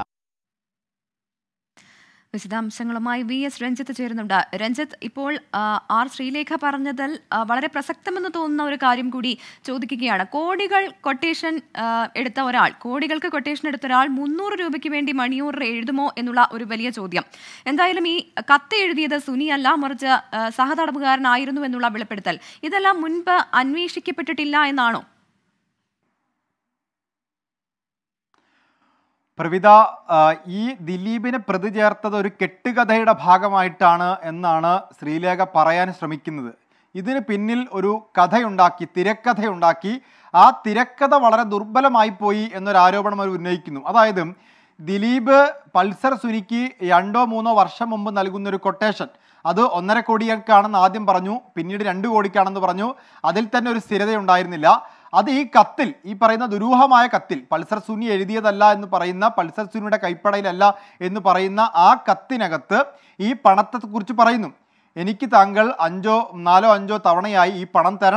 വിശദാംശങ്ങളുമായി വി എസ് രഞ്ജിത്ത് ചേരുന്നുണ്ട് രഞ്ജിത്ത് ഇപ്പോൾ ആ, ആർ ശ്രീലേഖ പറഞ്ഞതിൽ ആ, വളരെ പ്രസക്തമെന്ന് തോന്നുന്ന ഒരു കാര്യം കൂടി ചോദിക്കുകയാണ് കോടികൾ കൊട്ടേഷൻ ആ, എടുത്ത ഒരാൾ കോടികൾക്ക് കൊട്ടേഷൻ എടുത്ത ഒരാൾ മുന്നൂറ് രൂപയ്ക്ക് വേണ്ടി മണിയൂർ എഴുതുമോ എന്നുള്ള ഒരു വലിയ ചോദ്യം എന്തായാലും ഈ കത്ത് എഴുതിയത് സുനിയല്ല മറിച്ച് ആ, സഹതടവുകാരനായിരുന്നു എന്നുള്ള വെളിപ്പെടുത്തൽ ഇതെല്ലാം മുൻപ് അന്വേഷിക്കപ്പെട്ടിട്ടില്ല എന്നാണോ പ്രവിത ആ, ഈ ദിലീപിനെ പ്രതി ചേർത്തത് ഒരു കെട്ടുകഥയുടെ ഭാഗമായിട്ടാണ് എന്നാണ് ശ്രീലേഖ പറയാൻ ശ്രമിക്കുന്നത് ഇതിന് പിന്നിൽ ഒരു കഥയുണ്ടാക്കി തിരക്കഥയുണ്ടാക്കി ആ തിരക്കഥ വളരെ ദുർബലമായി പോയി എന്നൊരു ആരോപണം അവർ ഉന്നയിക്കുന്നു അതായത് ദിലീപ് പൾസർ സുനിക്ക് രണ്ടോ മൂന്നോ വർഷം മുമ്പ് നൽകുന്ന ഒരു കൊട്ടേഷൻ അത് ഒന്നര കോടിയൊക്കെയാണെന്ന് ആദ്യം പറഞ്ഞു പിന്നീട് രണ്ട് കോടിക്കാണെന്ന് പറഞ്ഞു അതിൽ തന്നെ ഒരു സ്ഥിരതയുണ്ടായിരുന്നില്ല അത് ഈ കത്തിൽ ഈ പറയുന്ന ദുരൂഹമായ കത്തിൽ പൾസർ സുനി എഴുതിയതല്ല എന്ന് പറയുന്ന പൾസർ സുനിയുടെ കൈപ്പടയിലല്ല എന്ന് പറയുന്ന ആ കത്തിനകത്ത് ഈ പണത്തെ കുറിച്ച് പറയുന്നു എനിക്ക് താങ്കൾ അഞ്ചോ നാലോ അഞ്ചോ തവണയായി ഈ പണം തരണം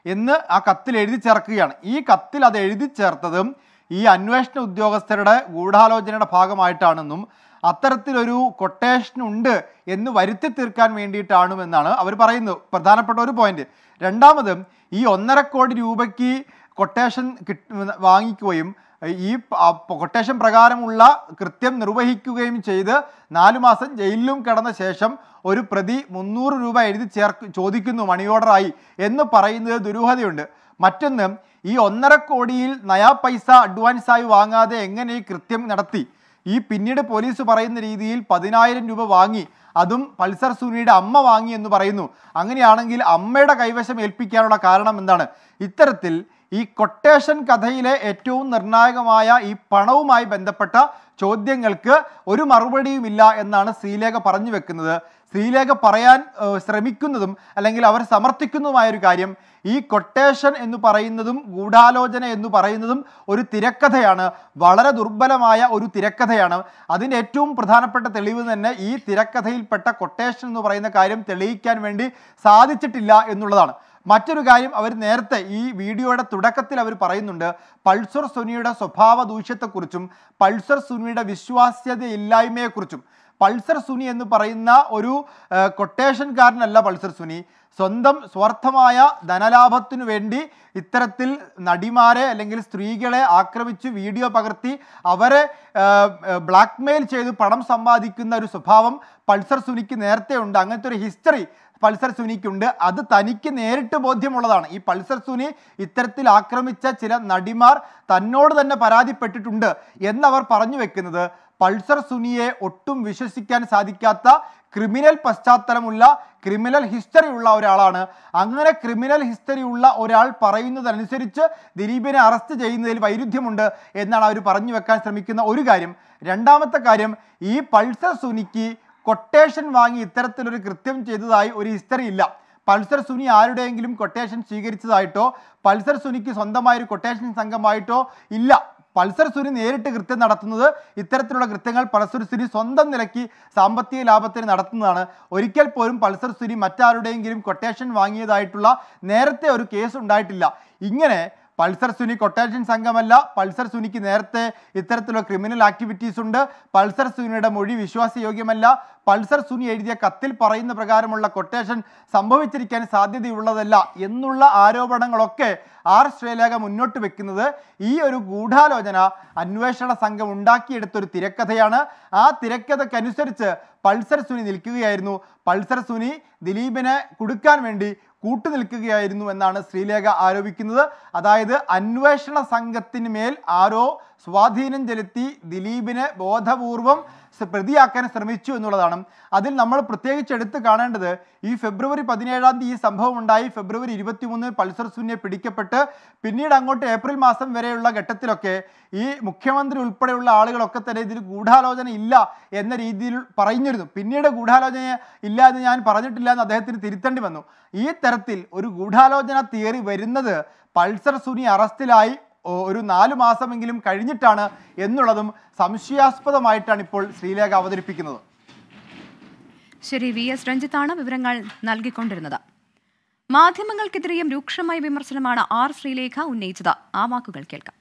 എന്ന് ആ കത്തിൽ എഴുതി ചേർക്കുകയാണ് ഈ കത്തിൽ അത് എഴുതി ചേർത്തതും ഈ അന്വേഷണ ഉദ്യോഗസ്ഥരുടെ ഗൂഢാലോചനയുടെ ഭാഗമായിട്ടാണെന്നും അത്തരത്തിലൊരു കൊട്ടേഷൻ ഉണ്ട് എന്ന് വരുത്തി തീർക്കാൻ വേണ്ടിയിട്ടാണെന്നാണ് അവർ പറയുന്നത് പ്രധാനപ്പെട്ട ഒരു പോയിന്റ് രണ്ടാമത് ഈ ഒന്നര കോടി രൂപയ്ക്ക് കൊട്ടേഷൻ കിട്ട വാങ്ങിക്കുകയും ഈ കൊട്ടേഷൻ പ്രകാരമുള്ള കൃത്യം നിർവഹിക്കുകയും ചെയ്ത് നാലു മാസം ജയിലിലും കിടന്ന ശേഷം ഒരു പ്രതി മുന്നൂറ് രൂപ എഴുതി ചേർക്ക് ചോദിക്കുന്നു മണി ഓർഡറായി എന്ന് പറയുന്നത് ദുരൂഹതയുണ്ട് മറ്റൊന്ന് ഈ ഒന്നര കോടിയിൽ നയാ പൈസ അഡ്വാൻസായി വാങ്ങാതെ എങ്ങനെ ഈ കൃത്യം നടത്തി ഈ പിന്നീട് പോലീസ് പറയുന്ന രീതിയിൽ പതിനായിരം രൂപ വാങ്ങി അതും പൾസർ സുനിയുടെ അമ്മ വാങ്ങി എന്ന് പറയുന്നു അങ്ങനെയാണെങ്കിൽ അമ്മയുടെ കൈവശം ഏൽപ്പിക്കാനുള്ള കാരണം എന്താണ് ഇത്തരത്തിൽ ഈ കൊട്ടേഷൻ കഥയിലെ ഏറ്റവും നിർണായകമായ ഈ പണവുമായി ബന്ധപ്പെട്ട ചോദ്യങ്ങൾക്ക് ഒരു മറുപടിയുമില്ല എന്നാണ് ശ്രീലേഖ പറഞ്ഞു വെക്കുന്നത് ശ്രീലേഖ പറയാൻ ഏഹ്, ശ്രമിക്കുന്നതും അല്ലെങ്കിൽ അവർ സമർത്ഥിക്കുന്നതുമായ ഒരു കാര്യം ഈ കൊട്ടേഷൻ എന്ന് പറയുന്നതും ഗൂഢാലോചന എന്ന് പറയുന്നതും ഒരു തിരക്കഥയാണ് വളരെ ദുർബലമായ ഒരു തിരക്കഥയാണ് അതിൻ്റെ ഏറ്റവും പ്രധാനപ്പെട്ട തെളിവ് തന്നെ ഈ തിരക്കഥയിൽപ്പെട്ട കൊട്ടേഷൻ എന്ന് പറയുന്ന കാര്യം തെളിയിക്കാൻ വേണ്ടി സാധിച്ചിട്ടില്ല എന്നുള്ളതാണ് മറ്റൊരു കാര്യം അവർ നേരത്തെ ഈ വീഡിയോയുടെ തുടക്കത്തിൽ അവർ പറയുന്നുണ്ട് പൾസർ സുനിയുടെ സ്വഭാവ ദൂഷ്യത്തെക്കുറിച്ചും പൾസർ സുനിയുടെ വിശ്വാസ്യതയില്ലായ്മയെക്കുറിച്ചും പൾസർ സുനി എന്ന് പറയുന്ന ഒരു ആ, കൊട്ടേഷൻകാരനല്ല പൾസർ സുനി സ്വന്തം സ്വാർത്ഥമായ ധനലാഭത്തിനു വേണ്ടി ഇത്തരത്തിൽ നടിമാരെ അല്ലെങ്കിൽ സ്ത്രീകളെ ആക്രമിച്ച് വീഡിയോ പകർത്തി അവരെ ബ്ലാക്ക് മെയിൽ ചെയ്ത് പണം സമ്പാദിക്കുന്ന ഒരു സ്വഭാവം പൾസർ സുനിക്ക് നേരത്തെ ഉണ്ട് അങ്ങനത്തെ ഒരു ഹിസ്റ്ററി പൾസർ സുനിക്കുണ്ട് അത് തനിക്ക് നേരിട്ട് ബോധ്യമുള്ളതാണ് ഈ പൾസർ സുനി ഇത്തരത്തിൽ ആക്രമിച്ച ചില നടിമാർ തന്നോട് തന്നെ പരാതിപ്പെട്ടിട്ടുണ്ട് എന്നവർ പറഞ്ഞു വെക്കുന്നത് പൾസർ സുനിയെ ഒട്ടും വിശ്വസിക്കാൻ സാധിക്കാത്ത ക്രിമിനൽ പശ്ചാത്തലമുള്ള ക്രിമിനൽ ഹിസ്റ്ററി ഉള്ള ഒരാളാണ് അങ്ങനെ ക്രിമിനൽ ഹിസ്റ്ററി ഉള്ള ഒരാൾ പറയുന്നതനുസരിച്ച് ദിലീപിനെ അറസ്റ്റ് ചെയ്യുന്നതിൽ വൈരുദ്ധ്യമുണ്ട് എന്നാണ് അവർ പറഞ്ഞു വെക്കാൻ ശ്രമിക്കുന്ന ഒരു കാര്യം രണ്ടാമത്തെ കാര്യം ഈ പൾസർ സുനിക്ക് കൊട്ടേഷൻ വാങ്ങി ഇത്തരത്തിലൊരു കൃത്യം ചെയ്തതായി ഒരു ഹിസ്റ്ററി ഇല്ല പൾസർ സുനി ആരുടെയെങ്കിലും കൊട്ടേഷൻ സ്വീകരിച്ചതായിട്ടോ പൾസർ സുനിക്ക് സ്വന്തമായ ഒരു കൊട്ടേഷൻ സംഘമായിട്ടോ ഇല്ല പൾസർ സുനി നേരിട്ട് കൃത്യം നടത്തുന്നത് ഇത്തരത്തിലുള്ള കൃത്യങ്ങൾ പൾസർ സുനി സ്വന്തം നിലയ്ക്ക് സാമ്പത്തിക ലാഭത്തിന് നടത്തുന്നതാണ് ഒരിക്കൽ പോലും പൾസർ സുനി മറ്റാരുടെയെങ്കിലും കൊട്ടേഷൻ വാങ്ങിയതായിട്ടുള്ള നേരത്തെ ഒരു കേസ് ഉണ്ടായിട്ടില്ല ഇങ്ങനെ പൾസർ സുനി കൊട്ടേഷൻ സംഘമല്ല പൾസർ സുനിക്ക് നേരത്തെ ഇത്തരത്തിലുള്ള ക്രിമിനൽ ആക്ടിവിറ്റീസ് ഉണ്ട് പൾസർ സുനിയുടെ മൊഴി വിശ്വാസയോഗ്യമല്ല പൾസർ സുനി എഴുതിയ കത്തിൽ പറയുന്ന പ്രകാരമുള്ള കൊട്ടേഷൻ സംഭവിച്ചിരിക്കാൻ സാധ്യതയുള്ളതല്ല എന്നുള്ള ആരോപണങ്ങളൊക്കെ ആർ ശ്രീലേഖ മുന്നോട്ട് വെക്കുന്നത് ഈ ഒരു ഗൂഢാലോചന അന്വേഷണ സംഘം ഉണ്ടാക്കിയെടുത്തൊരു തിരക്കഥയാണ് ആ തിരക്കഥക്കനുസരിച്ച് പൾസർ സുനി നിൽക്കുകയായിരുന്നു പൾസർ സുനി ദിലീപിനെ കൊടുക്കാൻ വേണ്ടി കൂട്ടുനിൽക്കുകയായിരുന്നു എന്നാണ് ശ്രീലേഖ ആരോപിക്കുന്നത് അതായത് അന്വേഷണ സംഘത്തിന് മേൽ ആരോ സ്വാധീനം ചെലുത്തി ദിലീപിനെ ബോധപൂർവം സ- പ്രതിയാക്കാൻ ശ്രമിച്ചു എന്നുള്ളതാണ് അതിൽ നമ്മൾ പ്രത്യേകിച്ച് എടുത്തു കാണേണ്ടത് ഈ ഫെബ്രുവരി പതിനേഴാം തീയതി ഈ സംഭവം ഉണ്ടായി ഫെബ്രുവരി ഇരുപത്തിമൂന്ന് പൾസർ സുനിയെ പിടിക്കപ്പെട്ട് പിന്നീട് അങ്ങോട്ട് ഏപ്രിൽ മാസം വരെയുള്ള ഘട്ടത്തിലൊക്കെ ഈ മുഖ്യമന്ത്രി ഉൾപ്പെടെയുള്ള ആളുകളൊക്കെ തന്നെ ഇതിൽ ഗൂഢാലോചന ഇല്ല എന്ന രീതിയിൽ പറഞ്ഞിരുന്നു പിന്നീട് ഗൂഢാലോചന ഇല്ല എന്ന് ഞാൻ പറഞ്ഞിട്ടില്ല എന്ന് അദ്ദേഹത്തിന് തിരുത്തേണ്ടി വന്നു ഈ തരത്തിൽ ഒരു ഗൂഢാലോചന തിയറി വരുന്നത് പൾസർ സുനി അറസ്റ്റിലായി ഒ- ഒരു നാലു മാസമെങ്കിലും കഴിഞ്ഞിട്ടാണ് എന്നുള്ളതും സംശയാസ്പദമായിട്ടാണ് ഇപ്പോൾ ശ്രീലേഖ അവതരിപ്പിക്കുന്നത് ശരി വി എസ് രഞ്ജിത്താണ് വിവരങ്ങൾ നൽകിക്കൊണ്ടിരുന്നത് മാധ്യമങ്ങൾക്കെതിരെയും രൂക്ഷമായ വിമർശനമാണ് ആർ ശ്രീലേഖ ഉന്നയിച്ചത് ആ വാക്കുകൾ കേൾക്കാം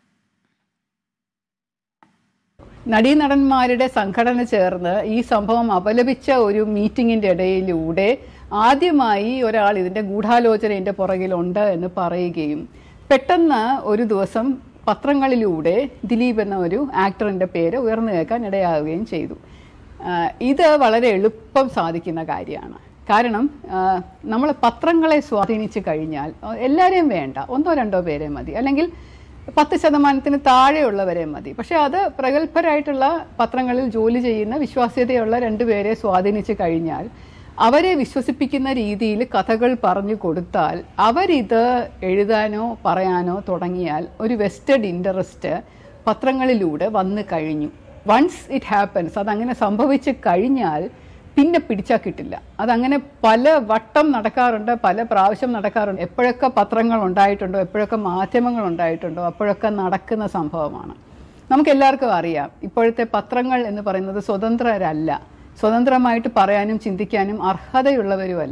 നടീനടന്മാരുടെ സംഘടന ചേർന്ന് ഈ സംഭവം അപലപിച്ച ഒരു മീറ്റിംഗിന്റെ ഇടയിലൂടെ ആദ്യമായി ഒരാൾ ഇതിന്റെ ഗൂഢാലോചനയുടെ പുറകിലുണ്ട് എന്ന് പറയുകയും പെട്ടെന്ന് ഒരു ദിവസം പത്രങ്ങളിലൂടെ ദിലീപ് എന്ന ഒരു ആക്ടറിന്റെ പേര് ഉയർന്നു കേൾക്കാൻ ഇടയാവുകയും ചെയ്തു ആ, ഇത് വളരെ എളുപ്പം സാധിക്കുന്ന കാര്യമാണ് കാരണം നമ്മൾ പത്രങ്ങളെ സ്വാധീനിച്ചു കഴിഞ്ഞാൽ ആ, എല്ലാവരെയും വേണ്ട ഒന്നോ രണ്ടോ പേരെ മതി അല്ലെങ്കിൽ പത്ത് ശതമാനത്തിന് താഴെയുള്ളവരെ മതി പക്ഷെ അത് പ്രഗത്ഭരായിട്ടുള്ള പത്രങ്ങളിൽ ജോലി ചെയ്യുന്ന വിശ്വാസ്യതയുള്ള രണ്ടുപേരെ സ്വാധീനിച്ചു കഴിഞ്ഞാൽ അവരെ വിശ്വസിപ്പിക്കുന്ന രീതിയിൽ കഥകൾ പറഞ്ഞു കൊടുത്താൽ അവരിത് എഴുതാനോ പറയാനോ തുടങ്ങിയാൽ ഒരു വെസ്റ്റഡ് ഇൻട്രസ്റ്റ് പത്രങ്ങളിലൂടെ വന്നു കഴിഞ്ഞു വൺസ് ഇറ്റ് ഹാപ്പൻസ് അതങ്ങനെ സംഭവിച്ചു കഴിഞ്ഞാൽ പിന്നെ പിടിച്ചാൽ കിട്ടില്ല അതങ്ങനെ പല വട്ടം നടക്കാറുണ്ട് പല പ്രാവശ്യം നടക്കാറുണ്ട് എപ്പോഴൊക്കെ പത്രങ്ങൾ ഉണ്ടായിട്ടുണ്ടോ എപ്പോഴൊക്കെ മാധ്യമങ്ങൾ ഉണ്ടായിട്ടുണ്ടോ അപ്പോഴൊക്കെ നടക്കുന്ന സംഭവമാണ് നമുക്ക് എല്ലാവർക്കും അറിയാം ഇപ്പോഴത്തെ പത്രങ്ങൾ എന്ന് പറയുന്നത് സ്വതന്ത്രരല്ല സ്വതന്ത്രമായിട്ട് പറയാനും ചിന്തിക്കാനും അർഹതയുള്ളവരുമല്ല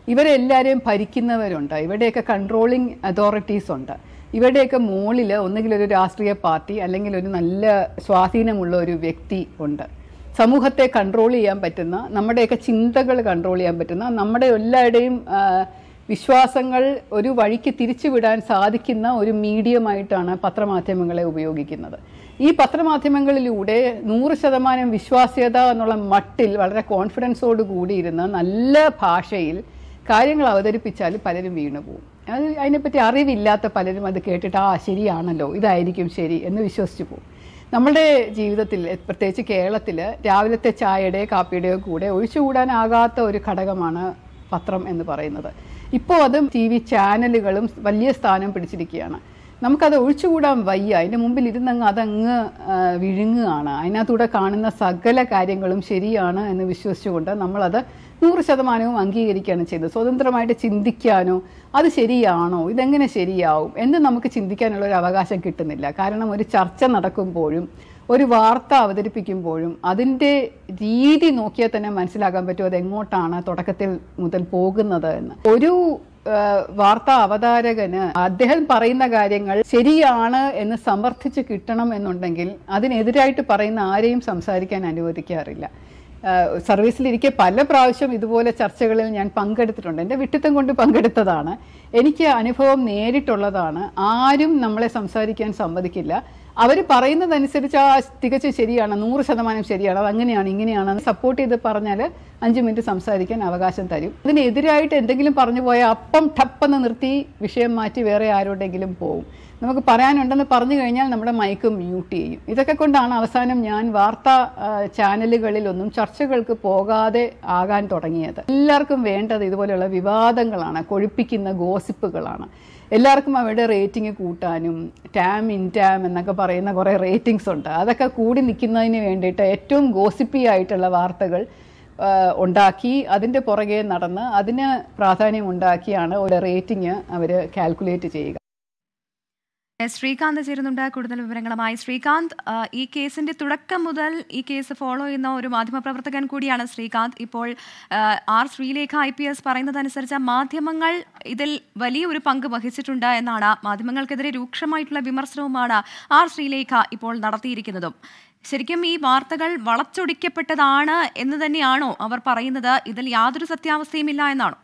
ഇവരെല്ലാവരെയും ഭരിക്കുന്നവരുണ്ട് ഇവിടെയൊക്കെ കൺട്രോളിങ് അതോറിറ്റീസ് ഉണ്ട് ഇവരുടെയൊക്കെ മുകളിൽ ഒന്നുകിൽ ഒരു രാഷ്ട്രീയ പാർട്ടി അല്ലെങ്കിൽ ഒരു നല്ല സ്വാധീനമുള്ള ഒരു വ്യക്തി ഉണ്ട് സമൂഹത്തെ കൺട്രോൾ ചെയ്യാൻ പറ്റുന്ന നമ്മുടെയൊക്കെ ചിന്തകൾ കൺട്രോൾ ചെയ്യാൻ പറ്റുന്ന നമ്മുടെ എല്ലാവരുടെയും ആ, വിശ്വാസങ്ങൾ ഒരു വഴിക്ക് തിരിച്ചുവിടാൻ സാധിക്കുന്ന ഒരു മീഡിയമായിട്ടാണ് പത്രമാധ്യമങ്ങളെ ഉപയോഗിക്കുന്നത് ഈ പത്രമാധ്യമങ്ങളിലൂടെ നൂറ് ശതമാനം വിശ്വാസ്യത എന്നുള്ള മട്ടിൽ വളരെ കോൺഫിഡൻസോട് കൂടിയിരുന്ന് നല്ല ഭാഷയിൽ കാര്യങ്ങൾ അവതരിപ്പിച്ചാൽ പലരും വീണു പോകും അത് അതിനെപ്പറ്റി അറിവില്ലാത്ത പലരും അത് കേട്ടിട്ട് ആ ശരിയാണല്ലോ ഇതായിരിക്കും ശരി എന്ന് വിശ്വസിച്ച് പോകും നമ്മുടെ ജീവിതത്തിൽ പ്രത്യേകിച്ച് കേരളത്തിൽ രാവിലത്തെ ചായയുടെയോ കാപ്പിയുടെയോ കൂടെ ഒഴിച്ചുകൂടാനാകാത്ത ഒരു ഘടകമാണ് പത്രം എന്ന് പറയുന്നത് ഇപ്പോൾ അത് ടി വി ചാനലുകളും വലിയ സ്ഥാനം പിടിച്ചിരിക്കുകയാണ് നമുക്കത് ഒഴിച്ചുകൂടാൻ വയ്യ അതിൻ്റെ മുമ്പിൽ ഇരുന്നങ്ങ് അതങ്ങ് ആ, വിഴുങ്ങുകയാണ് അതിനകത്തൂടെ കാണുന്ന സകല കാര്യങ്ങളും ശരിയാണ് എന്ന് വിശ്വസിച്ചുകൊണ്ട് നമ്മളത് നൂറ് ശതമാനവും അംഗീകരിക്കുകയാണ് ചെയ്തത് സ്വതന്ത്രമായിട്ട് ചിന്തിക്കാനോ അത് ശരിയാണോ ഇതെങ്ങനെ ശരിയാവും എന്ന് നമുക്ക് ചിന്തിക്കാനുള്ള ഒരു അവകാശം കിട്ടുന്നില്ല കാരണം ഒരു ചർച്ച നടക്കുമ്പോഴും ഒരു വാർത്ത അവതരിപ്പിക്കുമ്പോഴും അതിൻ്റെ രീതി നോക്കിയാൽ തന്നെ മനസ്സിലാക്കാൻ പറ്റും അത് എങ്ങോട്ടാണ് തുടക്കത്തിൽ മുതൽ പോകുന്നത് എന്ന് ഒരു ആ, വാർത്താ അവതാരകന് അദ്ദേഹം പറയുന്ന കാര്യങ്ങൾ ശരിയാണ് എന്ന് സമർത്ഥിച്ച് കിട്ടണം എന്നുണ്ടെങ്കിൽ അതിനെതിരായിട്ട് പറയുന്ന ആരെയും സംസാരിക്കാൻ അനുവദിക്കാറില്ല ആഹ് സർവീസിലിരിക്കെ പല പ്രാവശ്യം ഇതുപോലെ ചർച്ചകളിൽ ഞാൻ പങ്കെടുത്തിട്ടുണ്ട് എൻ്റെ വിട്ടിത്തം കൊണ്ട് പങ്കെടുത്തതാണ് എനിക്ക് അനുഭവം നേരിട്ടുള്ളതാണ് ആരും നമ്മളെ സംസാരിക്കാൻ സമ്മതിക്കില്ല അവർ പറയുന്നതനുസരിച്ച് ആ തികച്ചും ശരിയാണ് നൂറ് ശതമാനം ശരിയാണ് അത് അങ്ങനെയാണ് ഇങ്ങനെയാണ് സപ്പോർട്ട് ചെയ്ത് പറഞ്ഞാൽ അഞ്ച് മിനിറ്റ് സംസാരിക്കാൻ അവകാശം തരും അതിനെതിരായിട്ട് എന്തെങ്കിലും പറഞ്ഞു പോയാൽ അപ്പം ടപ്പെന്ന് നിർത്തി വിഷയം മാറ്റി വേറെ ആരോടെങ്കിലും പോകും നമുക്ക് പറയാനുണ്ടെന്ന് പറഞ്ഞു കഴിഞ്ഞാൽ നമ്മുടെ മൈക്ക് മ്യൂട്ട് ചെയ്യും ഇതൊക്കെ കൊണ്ടാണ് അവസാനം ഞാൻ വാർത്താ ആ, ചാനലുകളിലൊന്നും ചർച്ചകൾക്ക് പോകാതെ ആകാൻ തുടങ്ങിയത് എല്ലാവർക്കും വേണ്ടത് ഇതുപോലെയുള്ള വിവാദങ്ങളാണ് കൊഴുപ്പിക്കുന്ന ഗോസിപ്പുകളാണ് എല്ലാവർക്കും അവരുടെ റേറ്റിംഗ് കൂട്ടാനും ടാം ഇൻ ടാം എന്നൊക്കെ പറയുന്ന കുറേ റേറ്റിംഗ്സ് ഉണ്ട് അതൊക്കെ കൂടി നിൽക്കുന്നതിന് വേണ്ടിയിട്ട് ഏറ്റവും ഗോസിപ്പി ആയിട്ടുള്ള വാർത്തകൾ ആ, ഉണ്ടാക്കി അതിൻ്റെ പുറകെ നടന്ന് അതിന് പ്രാധാന്യം ഉണ്ടാക്കിയാണ് ഒരു റേറ്റിംഗ് അവർ കാൽക്കുലേറ്റ് ചെയ്യുക എസ് ശ്രീകാന്ത് ചേരുന്നുണ്ട് കൂടുതൽ വിവരങ്ങളുമായി ശ്രീകാന്ത് ആ, ഈ കേസിന്റെ തുടക്കം മുതൽ ഈ കേസ് ഫോളോ ചെയ്യുന്ന ഒരു മാധ്യമപ്രവർത്തകൻ കൂടിയാണ് ശ്രീകാന്ത് ഇപ്പോൾ ആ, R Sreelekha I P S പറയുന്നതനുസരിച്ച് മാധ്യമങ്ങൾ ഇതിൽ വലിയൊരു പങ്ക് വഹിച്ചിട്ടുണ്ട് എന്നാണ് മാധ്യമങ്ങൾക്കെതിരെ രൂക്ഷമായിട്ടുള്ള വിമർശനവുമാണ് ആർ ശ്രീലേഖ ഇപ്പോൾ നടത്തിയിരിക്കുന്നതും ശരിക്കും ഈ വാർത്തകൾ വളച്ചൊടിക്കപ്പെട്ടതാണ് എന്ന് തന്നെയാണോ അവർ പറയുന്നത് ഇതിൽ യാതൊരു സത്യാവസ്ഥയുമില്ല എന്നാണോ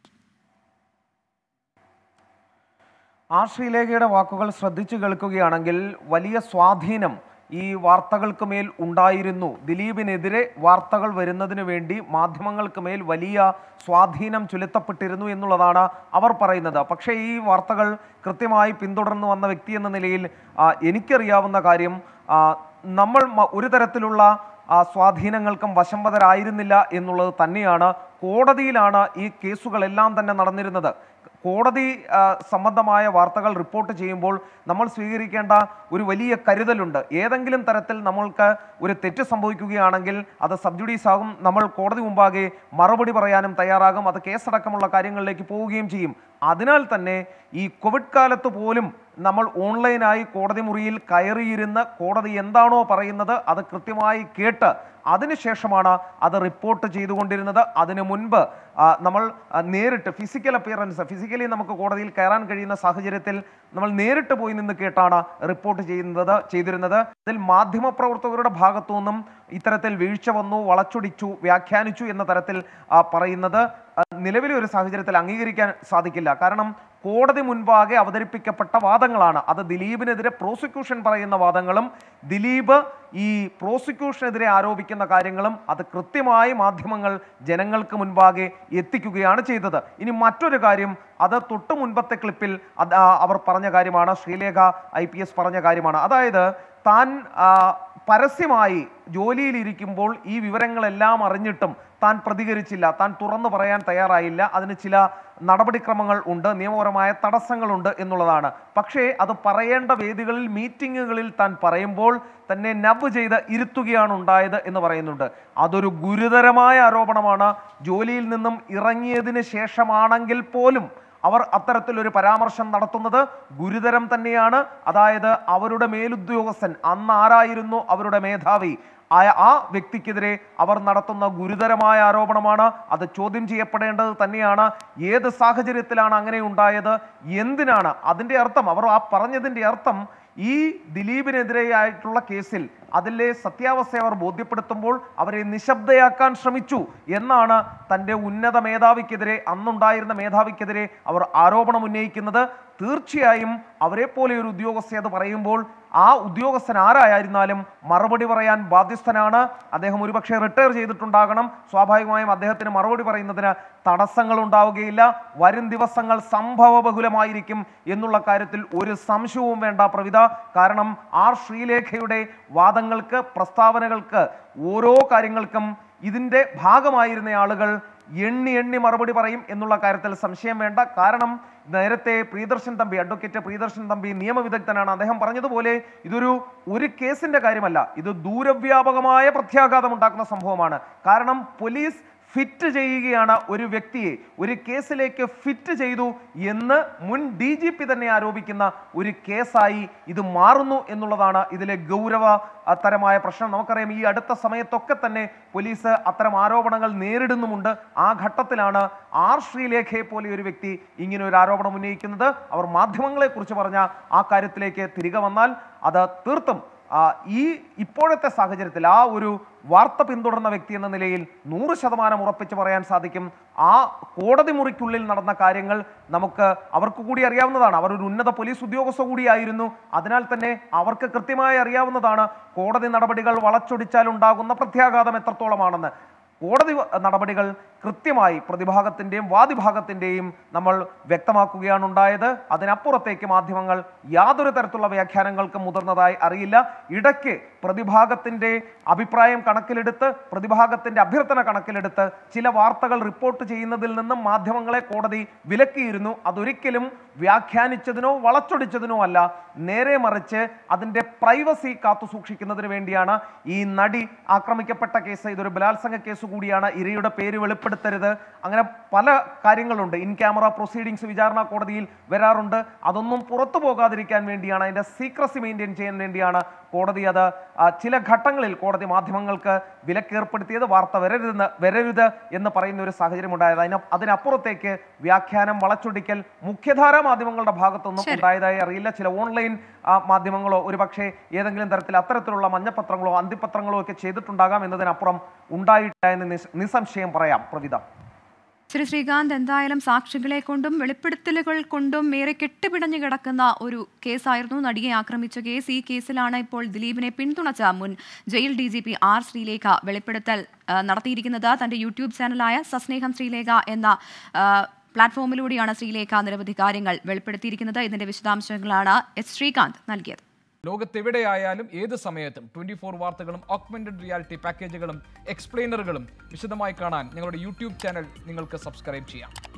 ആ ശ്രീലേഖയുടെ വാക്കുകൾ ശ്രദ്ധിച്ചു കേൾക്കുകയാണെങ്കിൽ വലിയ സ്വാധീനം ഈ വാർത്തകൾക്ക് മേൽ ഉണ്ടായിരുന്നു ദിലീപിനെതിരെ വാർത്തകൾ വരുന്നതിന് വേണ്ടി മാധ്യമങ്ങൾക്ക് മേൽ വലിയ സ്വാധീനം ചെലുത്തപ്പെട്ടിരുന്നു എന്നുള്ളതാണ് അവർ പറയുന്നത് പക്ഷേ ഈ വാർത്തകൾ കൃത്യമായി പിന്തുടർന്നു വന്ന വ്യക്തി എന്ന നിലയിൽ ആ, എനിക്കറിയാവുന്ന കാര്യം ആ, നമ്മൾ മ- ഒരു തരത്തിലുള്ള ആ, സ്വാധീനങ്ങൾക്കും വശംവദരായിരുന്നില്ല എന്നുള്ളത് തന്നെയാണ് കോടതിയിലാണ് ഈ കേസുകളെല്ലാം തന്നെ നടന്നിരുന്നത് കോടതി ആ, സംബന്ധമായ വാർത്തകൾ റിപ്പോർട്ട് ചെയ്യുമ്പോൾ നമ്മൾ സ്വീകരിക്കേണ്ട ഒരു വലിയ കരുതലുണ്ട് ഏതെങ്കിലും തരത്തിൽ നമ്മൾക്ക് ഒരു തെറ്റ് സംഭവിക്കുകയാണെങ്കിൽ അത് സബ്ജുഡീസ് ആകും നമ്മൾ കോടതി മുമ്പാകെ മറുപടി പറയാനും തയ്യാറാകും അത് കേസടക്കമുള്ള കാര്യങ്ങളിലേക്ക് പോവുകയും ചെയ്യും അതിനാൽ തന്നെ ഈ കോവിഡ് കാലത്ത് പോലും നമ്മൾ ഓൺലൈനായി കോടതി മുറിയിൽ കയറിയിരുന്ന് കോടതി എന്താണോ പറയുന്നത് അത് കൃത്യമായി കേട്ട് അതിനുശേഷമാണ് അത് റിപ്പോർട്ട് ചെയ്തുകൊണ്ടിരുന്നത് അതിനു മുൻപ് ആ, നമ്മൾ ആ, നേരിട്ട് ഫിസിക്കൽ അപ്പിയറൻസ് ഫിസിക്കലി നമുക്ക് കോടതിയിൽ കയറാൻ കഴിയുന്ന സാഹചര്യത്തിൽ നമ്മൾ നേരിട്ട് പോയി നിന്ന് കേട്ടാണ് റിപ്പോർട്ട് ചെയ്യുന്നത് ചെയ്തിരുന്നത് അതിൽ മാധ്യമപ്രവർത്തകരുടെ ഭാഗത്തു നിന്നും ഇത്തരത്തിൽ വീഴ്ച വന്നു വളച്ചൊടിച്ചു വ്യാഖ്യാനിച്ചു എന്ന തരത്തിൽ ആ, പറയുന്നത് ആ, നിലവിലെ ഒരു സാഹചര്യത്തിൽ അംഗീകരിക്കാൻ സാധിക്കില്ല കാരണം കോടതി മുൻപാകെ അവതരിപ്പിക്കപ്പെട്ട വാദങ്ങളാണ് അത് ദിലീപിനെതിരെ പ്രോസിക്യൂഷൻ പറയുന്ന വാദങ്ങളും ദിലീപ് ഈ പ്രോസിക്യൂഷനെതിരെ ആരോപിക്കുന്ന കാര്യങ്ങളും അത് കൃത്യമായി മാധ്യമങ്ങൾ ജനങ്ങൾക്ക് മുൻപാകെ എത്തിക്കുകയാണ് ചെയ്തത് ഇനി മറ്റൊരു കാര്യം അത് തൊട്ട് മുൻപത്തെ ക്ലിപ്പിൽ അത് ആ, അവർ പറഞ്ഞ കാര്യമാണ് ശ്രീലേഖ ഐ പറഞ്ഞ കാര്യമാണ് അതായത് താൻ ആ, പരസ്യമായി ജോലിയിലിരിക്കുമ്പോൾ ഈ വിവരങ്ങളെല്ലാം അറിഞ്ഞിട്ടും താൻ പ്രതികരിച്ചില്ല താൻ തുറന്നു പറയാൻ തയ്യാറായില്ല അതിന് ചില നടപടിക്രമങ്ങൾ ഉണ്ട് നിയമപരമായ തടസ്സങ്ങളുണ്ട് എന്നുള്ളതാണ് പക്ഷേ അത് പറയേണ്ട വേദികളിൽ മീറ്റിങ്ങുകളിൽ താൻ പറയുമ്പോൾ തന്നെ നബ് ചെയ്ത് ഇരുത്തുകയാണ് ഉണ്ടായത് എന്ന് പറയുന്നുണ്ട് അതൊരു ഗുരുതരമായ ആരോപണമാണ് ജോലിയിൽ നിന്നും ഇറങ്ങിയതിന് ശേഷമാണെങ്കിൽ പോലും അവർ അത്തരത്തിലൊരു പരാമർശം നടത്തുന്നത് ഗുരുതരം തന്നെയാണ് അതായത് അവരുടെ മേലുദ്യോഗസ്ഥൻ അന്ന് ആരായിരുന്നു അവരുടെ മേധാവി ആ- ആ വ്യക്തിക്കെതിരെ അവർ നടത്തുന്ന ഗുരുതരമായ ആരോപണമാണ് അത് ചോദ്യം ചെയ്യപ്പെടേണ്ടത് തന്നെയാണ് ഏത് സാഹചര്യത്തിലാണ് അങ്ങനെ ഉണ്ടായത് എന്തിനാണ് അതിന്റെ അർത്ഥം അവർ ആ പറഞ്ഞതിന്റെ അർത്ഥം ഈ ദിലീപിനെതിരെയായിട്ടുള്ള കേസിൽ അതിലെ സത്യാവസ്ഥ അവർ ബോധ്യപ്പെടുത്തുമ്പോൾ അവരെ നിശബ്ദയാക്കാൻ ശ്രമിച്ചു എന്നാണ് തൻ്റെ ഉന്നത മേധാവിക്കെതിരെ അന്നുണ്ടായിരുന്ന മേധാവിക്കെതിരെ അവർ ആരോപണം ഉന്നയിക്കുന്നത് തീർച്ചയായും അവരെ പോലെ ഒരു ഉദ്യോഗസ്ഥ അത് പറയുമ്പോൾ ആ ഉദ്യോഗസ്ഥൻ ആരായിരുന്നാലും മറുപടി പറയാൻ ബാധ്യസ്ഥനാണ് അദ്ദേഹം ഒരുപക്ഷെ റിട്ടയർ ചെയ്തിട്ടുണ്ടാകണം സ്വാഭാവികമായും അദ്ദേഹത്തിന് മറുപടി പറയുന്നതിന് തടസ്സങ്ങൾ ഉണ്ടാവുകയില്ല വരും ദിവസങ്ങൾ സംഭവബഹുലമായിരിക്കും എന്നുള്ള കാര്യത്തിൽ ഒരു സംശയവും വേണ്ട പ്രവിധ കാരണം ആർ ശ്രീലേഖയുടെ വാദങ്ങൾക്ക് പ്രസ്താവനകൾക്ക് ഓരോ കാര്യങ്ങൾക്കും ഇതിൻ്റെ ഭാഗമായിരുന്ന ആളുകൾ എണ്ണി എണ്ണി മറുപടി പറയും എന്നുള്ള കാര്യത്തിൽ സംശയം വേണ്ട കാരണം നേരത്തെ പ്രിയദർശൻ തമ്പി അഡ്വക്കേറ്റ് പ്രിയദർശൻ തമ്പി നിയമവിദഗ്ധനാണ് അദ്ദേഹം പറഞ്ഞതുപോലെ ഇതൊരു ഒരു കേസിന്റെ കാര്യമല്ല ഇത് ദൂരവ്യാപകമായ പ്രത്യാഘാതം ഉണ്ടാക്കുന്ന സംഭവമാണ് കാരണം പോലീസ് ഫിറ്റ് ചെയ്യുകയാണ് ഒരു വ്യക്തിയെ ഒരു കേസിലേക്ക് ഫിറ്റ് ചെയ്തു എന്ന് മുൻ ഡി ജി പി തന്നെ ആരോപിക്കുന്ന ഒരു കേസായി ഇത് മാറുന്നു എന്നുള്ളതാണ് ഇതിലെ ഗൗരവ തരമായ പ്രശ്നം നമുക്കറിയാം ഈ അടുത്ത സമയത്തൊക്കെ തന്നെ പോലീസ് അത്തരം ആരോപണങ്ങൾ നേരിടുന്നുമുണ്ട് ആ ഘട്ടത്തിലാണ് ആർ ശ്രീലേഖയെ പോലെ ഒരു വ്യക്തി ഇങ്ങനെ ഒരു ആരോപണം ഉന്നയിക്കുന്നത് അവർ മാധ്യമങ്ങളെ കുറിച്ച് പറഞ്ഞ ആ കാര്യത്തിലേക്ക് തിരികെ വന്നാൽ അത് തീർത്തും ആ, ഈ ഇപ്പോഴത്തെ സാഹചര്യത്തിൽ ആ ഒരു വാർത്ത പിന്തുടർന്ന വ്യക്തി എന്ന നിലയിൽ നൂറ് ശതമാനം ഉറപ്പിച്ച് പറയാൻ സാധിക്കും ആ കോടതി മുറിക്കുള്ളിൽ നടന്ന കാര്യങ്ങൾ നമുക്ക് അവർക്ക് കൂടി അറിയാവുന്നതാണ് അവർ ഒരു ഉന്നത പോലീസ് ഉദ്യോഗസ്ഥ കൂടിയായിരുന്നു അതിനാൽ തന്നെ അവർക്ക് കൃത്യമായി അറിയാവുന്നതാണ് കോടതി നടപടികൾ വളച്ചൊടിച്ചാൽ ഉണ്ടാകുന്ന പ്രത്യാഘാതം എത്രത്തോളമാണെന്ന് കോടതി വ- നടപടികൾ കൃത്യമായി പ്രതിഭാഗത്തിൻ്റെയും വാദിഭാഗത്തിൻ്റെയും നമ്മൾ വ്യക്തമാക്കുകയാണ് ഉണ്ടായത് അതിനപ്പുറത്തേക്ക് മാധ്യമങ്ങൾ യാതൊരു തരത്തിലുള്ള വ്യാഖ്യാനങ്ങൾക്കും മുതിർന്നതായി അറിയില്ല ഇടയ്ക്ക് പ്രതിഭാഗത്തിൻ്റെ അഭിപ്രായം കണക്കിലെടുത്ത് പ്രതിഭാഗത്തിൻ്റെ അഭ്യർത്ഥന കണക്കിലെടുത്ത് ചില വാർത്തകൾ റിപ്പോർട്ട് ചെയ്യുന്നതിൽ നിന്നും മാധ്യമങ്ങളെ കോടതി വിലക്കിയിരുന്നു അതൊരിക്കലും വ്യാഖ്യാനിച്ചതിനോ വളച്ചൊടിച്ചതിനോ അല്ല നേരെ മറിച്ച് അതിൻ്റെ പ്രൈവസി കാത്തു സൂക്ഷിക്കുന്നതിന് വേണ്ടിയാണ് ഈ നടി ആക്രമിക്കപ്പെട്ട കേസ് ഇതൊരു ബലാത്സംഗ കേസ് കൂടിയാണ് ഇരയുടെ പേര് വെളിപ്പെടുത്തരുത് അങ്ങനെ പല കാര്യങ്ങളുണ്ട് ഇൻ ക്യാമറ പ്രൊസീഡിങ്സ് വിചാരണ കോടതിയിൽ വരാറുണ്ട് അതൊന്നും പുറത്തു പോകാതിരിക്കാൻ വേണ്ടിയാണ് അതിൻ്റെ സീക്രസി മെയിൻറ്റെയിൻ ചെയ്യാൻ വേണ്ടിയാണ് കോടതി അത് ആ, ചില ഘട്ടങ്ങളിൽ കോടതി മാധ്യമങ്ങൾക്ക് വിലക്കേർപ്പെടുത്തിയത് വാർത്ത വരരുതെന്ന് വരരുത് എന്ന് പറയുന്ന ഒരു സാഹചര്യം ഉണ്ടായത് അതിന് അതിനപ്പുറത്തേക്ക് വ്യാഖ്യാനം വളച്ചൊടിക്കൽ മുഖ്യധാരാ മാധ്യമങ്ങളുടെ ഭാഗത്തൊന്നും ശരി. ഉണ്ടായതായി അറിയില്ല ചില ഓൺലൈൻ ആ, മാധ്യമങ്ങളോ ഒരുപക്ഷെ ഏതെങ്കിലും തരത്തിൽ അത്തരത്തിലുള്ള മഞ്ഞപത്രങ്ങളോ അന്തിപത്രങ്ങളോ ഒക്കെ ചെയ്തിട്ടുണ്ടാകാം എന്നതിനപ്പുറം ഉണ്ടായിട്ടില്ല എന്ന് നിസ്- നിസ്സംശയം പറയാം പ്രവിധ ശ്രീ ശ്രീകാന്ത് എന്തായാലും സാക്ഷികളെ കൊണ്ടും വെളിപ്പെടുത്തലുകൾ കൊണ്ടും ഏറെ കെട്ടുപിടഞ്ഞു കിടക്കുന്ന ഒരു കേസായിരുന്നു നടിയെ ആക്രമിച്ച കേസ് ഈ കേസിലാണ് ഇപ്പോൾ ദിലീപിനെ പിന്തുണച്ച മുൻ jail D G P R Sreelekha വെളിപ്പെടുത്തൽ ആ, നടത്തിയിരിക്കുന്നത് തന്റെ യൂട്യൂബ് ചാനലായ സസ്നേഹം ശ്രീലേഖ എന്ന ആ, പ്ലാറ്റ്ഫോമിലൂടെയാണ് ശ്രീലേഖ നിരവധി കാര്യങ്ങൾ വെളിപ്പെടുത്തിയിരിക്കുന്നത് ഇതിന്റെ വിശദാംശങ്ങളാണ് എസ് ശ്രീകാന്ത് നൽകിയത് ലോകത്തെവിടെയായാലും ഏത് സമയത്തും ട്വന്റി ഫോർ വാർത്തകളും ഓഗ്മെന്റഡ് റിയാലിറ്റി പാക്കേജുകളും എക്സ്പ്ലെയിനറുകളും വിശദമായി കാണാൻ ഞങ്ങളുടെ യൂട്യൂബ് ചാനൽ നിങ്ങൾക്ക് സബ്സ്ക്രൈബ് ചെയ്യാം